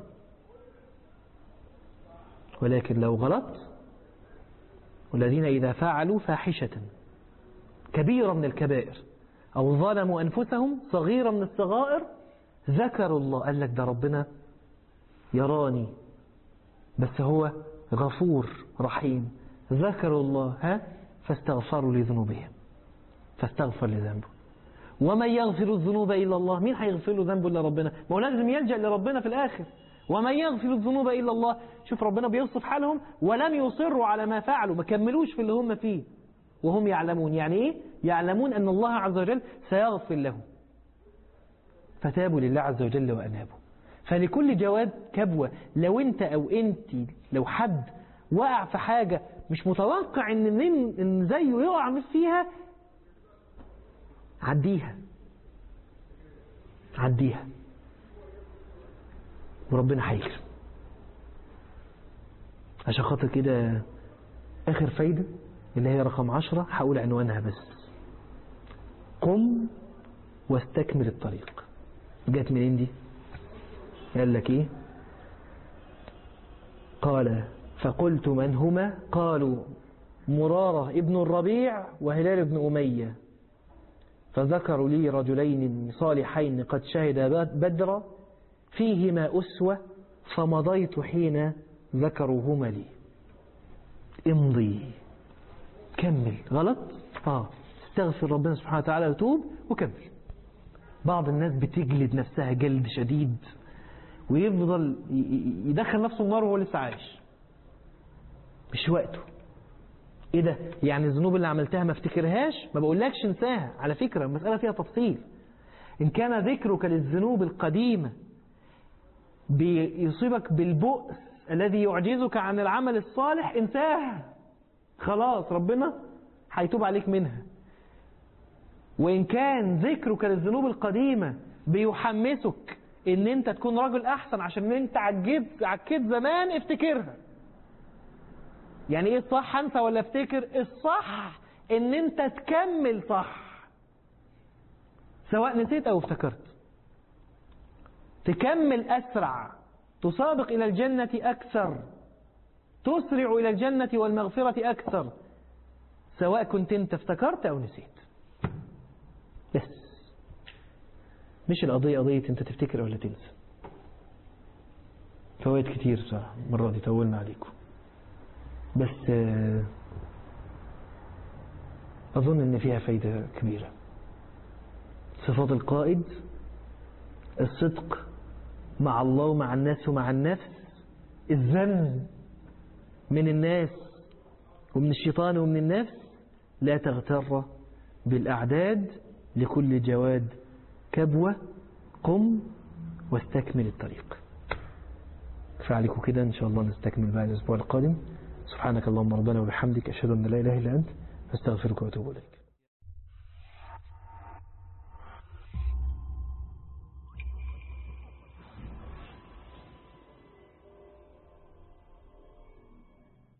ولكن لو غلط والذين إذا فعلوا فاحشة كبيرة من الكبائر أو ظلموا أنفسهم صغيرة من الصغائر ذكروا الله قال لك ده ربنا يراني بس هو غفور رحيم ذكروا الله ها فاستغفروا لذنوبهم فاستغفر لذنبه ومن يغفر الذنوب إلا الله مين هيغفر له ذنبه إلا ربنا ما هو لازم يلجأ لربنا في الآخر ومن يغفر الذنوب إلا الله شوف ربنا بيوصف حالهم ولم يصروا على ما فعلوا ما كملوش في اللي هم فيه وهم يعلمون يعني إيه يعلمون أن الله عز وجل سيغفر لهم فتابوا لله عز وجل وأنابوا فلكل جواد كبوة لو أنت أو أنت لو حد وقع في حاجة مش متوقع إن, من إن زيه يقع فيها عديها عديها وربنا هيكرم عشان خاطر كده آخر فايدة اللي هي رقم عشرة هقول عنوانها بس قم واستكمل الطريق جت منين دي قال لك ايه قال فقلت من هما قالوا مرارة ابن الربيع وهلال بن أمية فذكروا لي رجلين صالحين قد شهدا بدرا فيهما أسوة فمضيت حين ذكروهما لي امضي كمل غلط اه استغفر ربنا سبحانه وتعالى وتوب وكمل بعض الناس بتجلد نفسها جلد شديد ويفضل يدخل نفسه النار وهو لسه عايش مش وقته ايه ده يعني الذنوب اللي عملتها ما افتكرهاش ما بقولكش انساها على فكرة المسألة فيها تفصيل ان كان ذكرك للذنوب القديمة بيصيبك بالبؤس الذي يعجزك عن العمل الصالح انساها خلاص ربنا هيتوب عليك منها وإن كان ذكرك للذنوب القديمة بيحمسك إن أنت تكون رجل أحسن عشان أنت عجبت عكيت زمان افتكرها يعني إيه الصح أنسى ولا افتكر الصح إن أنت تكمل صح سواء نسيت أو افتكرت تكمل أسرع تسابق إلى الجنة أكثر تسرع إلى الجنة والمغفرة أكثر سواء كنت انت افتكرت أو نسيت بس مش القضية قضية انت تفتكر ولا تنسى فوائد كتير بصراحة المرة دي طولنا عليكم بس أظن أن فيها فايدة كبيرة صفات القائد الصدق مع الله ومع الناس ومع النفس الذم من الناس ومن الشيطان ومن النفس لا تغتر بالأعداد لكل جواد كبوة قم واستكمل الطريق فعليكم كده إن شاء الله نستكمل بقى الأسبوع القادم سبحانك اللهم ربنا وبحمدك أشهد أن لا إله إلا أنت أستغفرك وأتوب إليك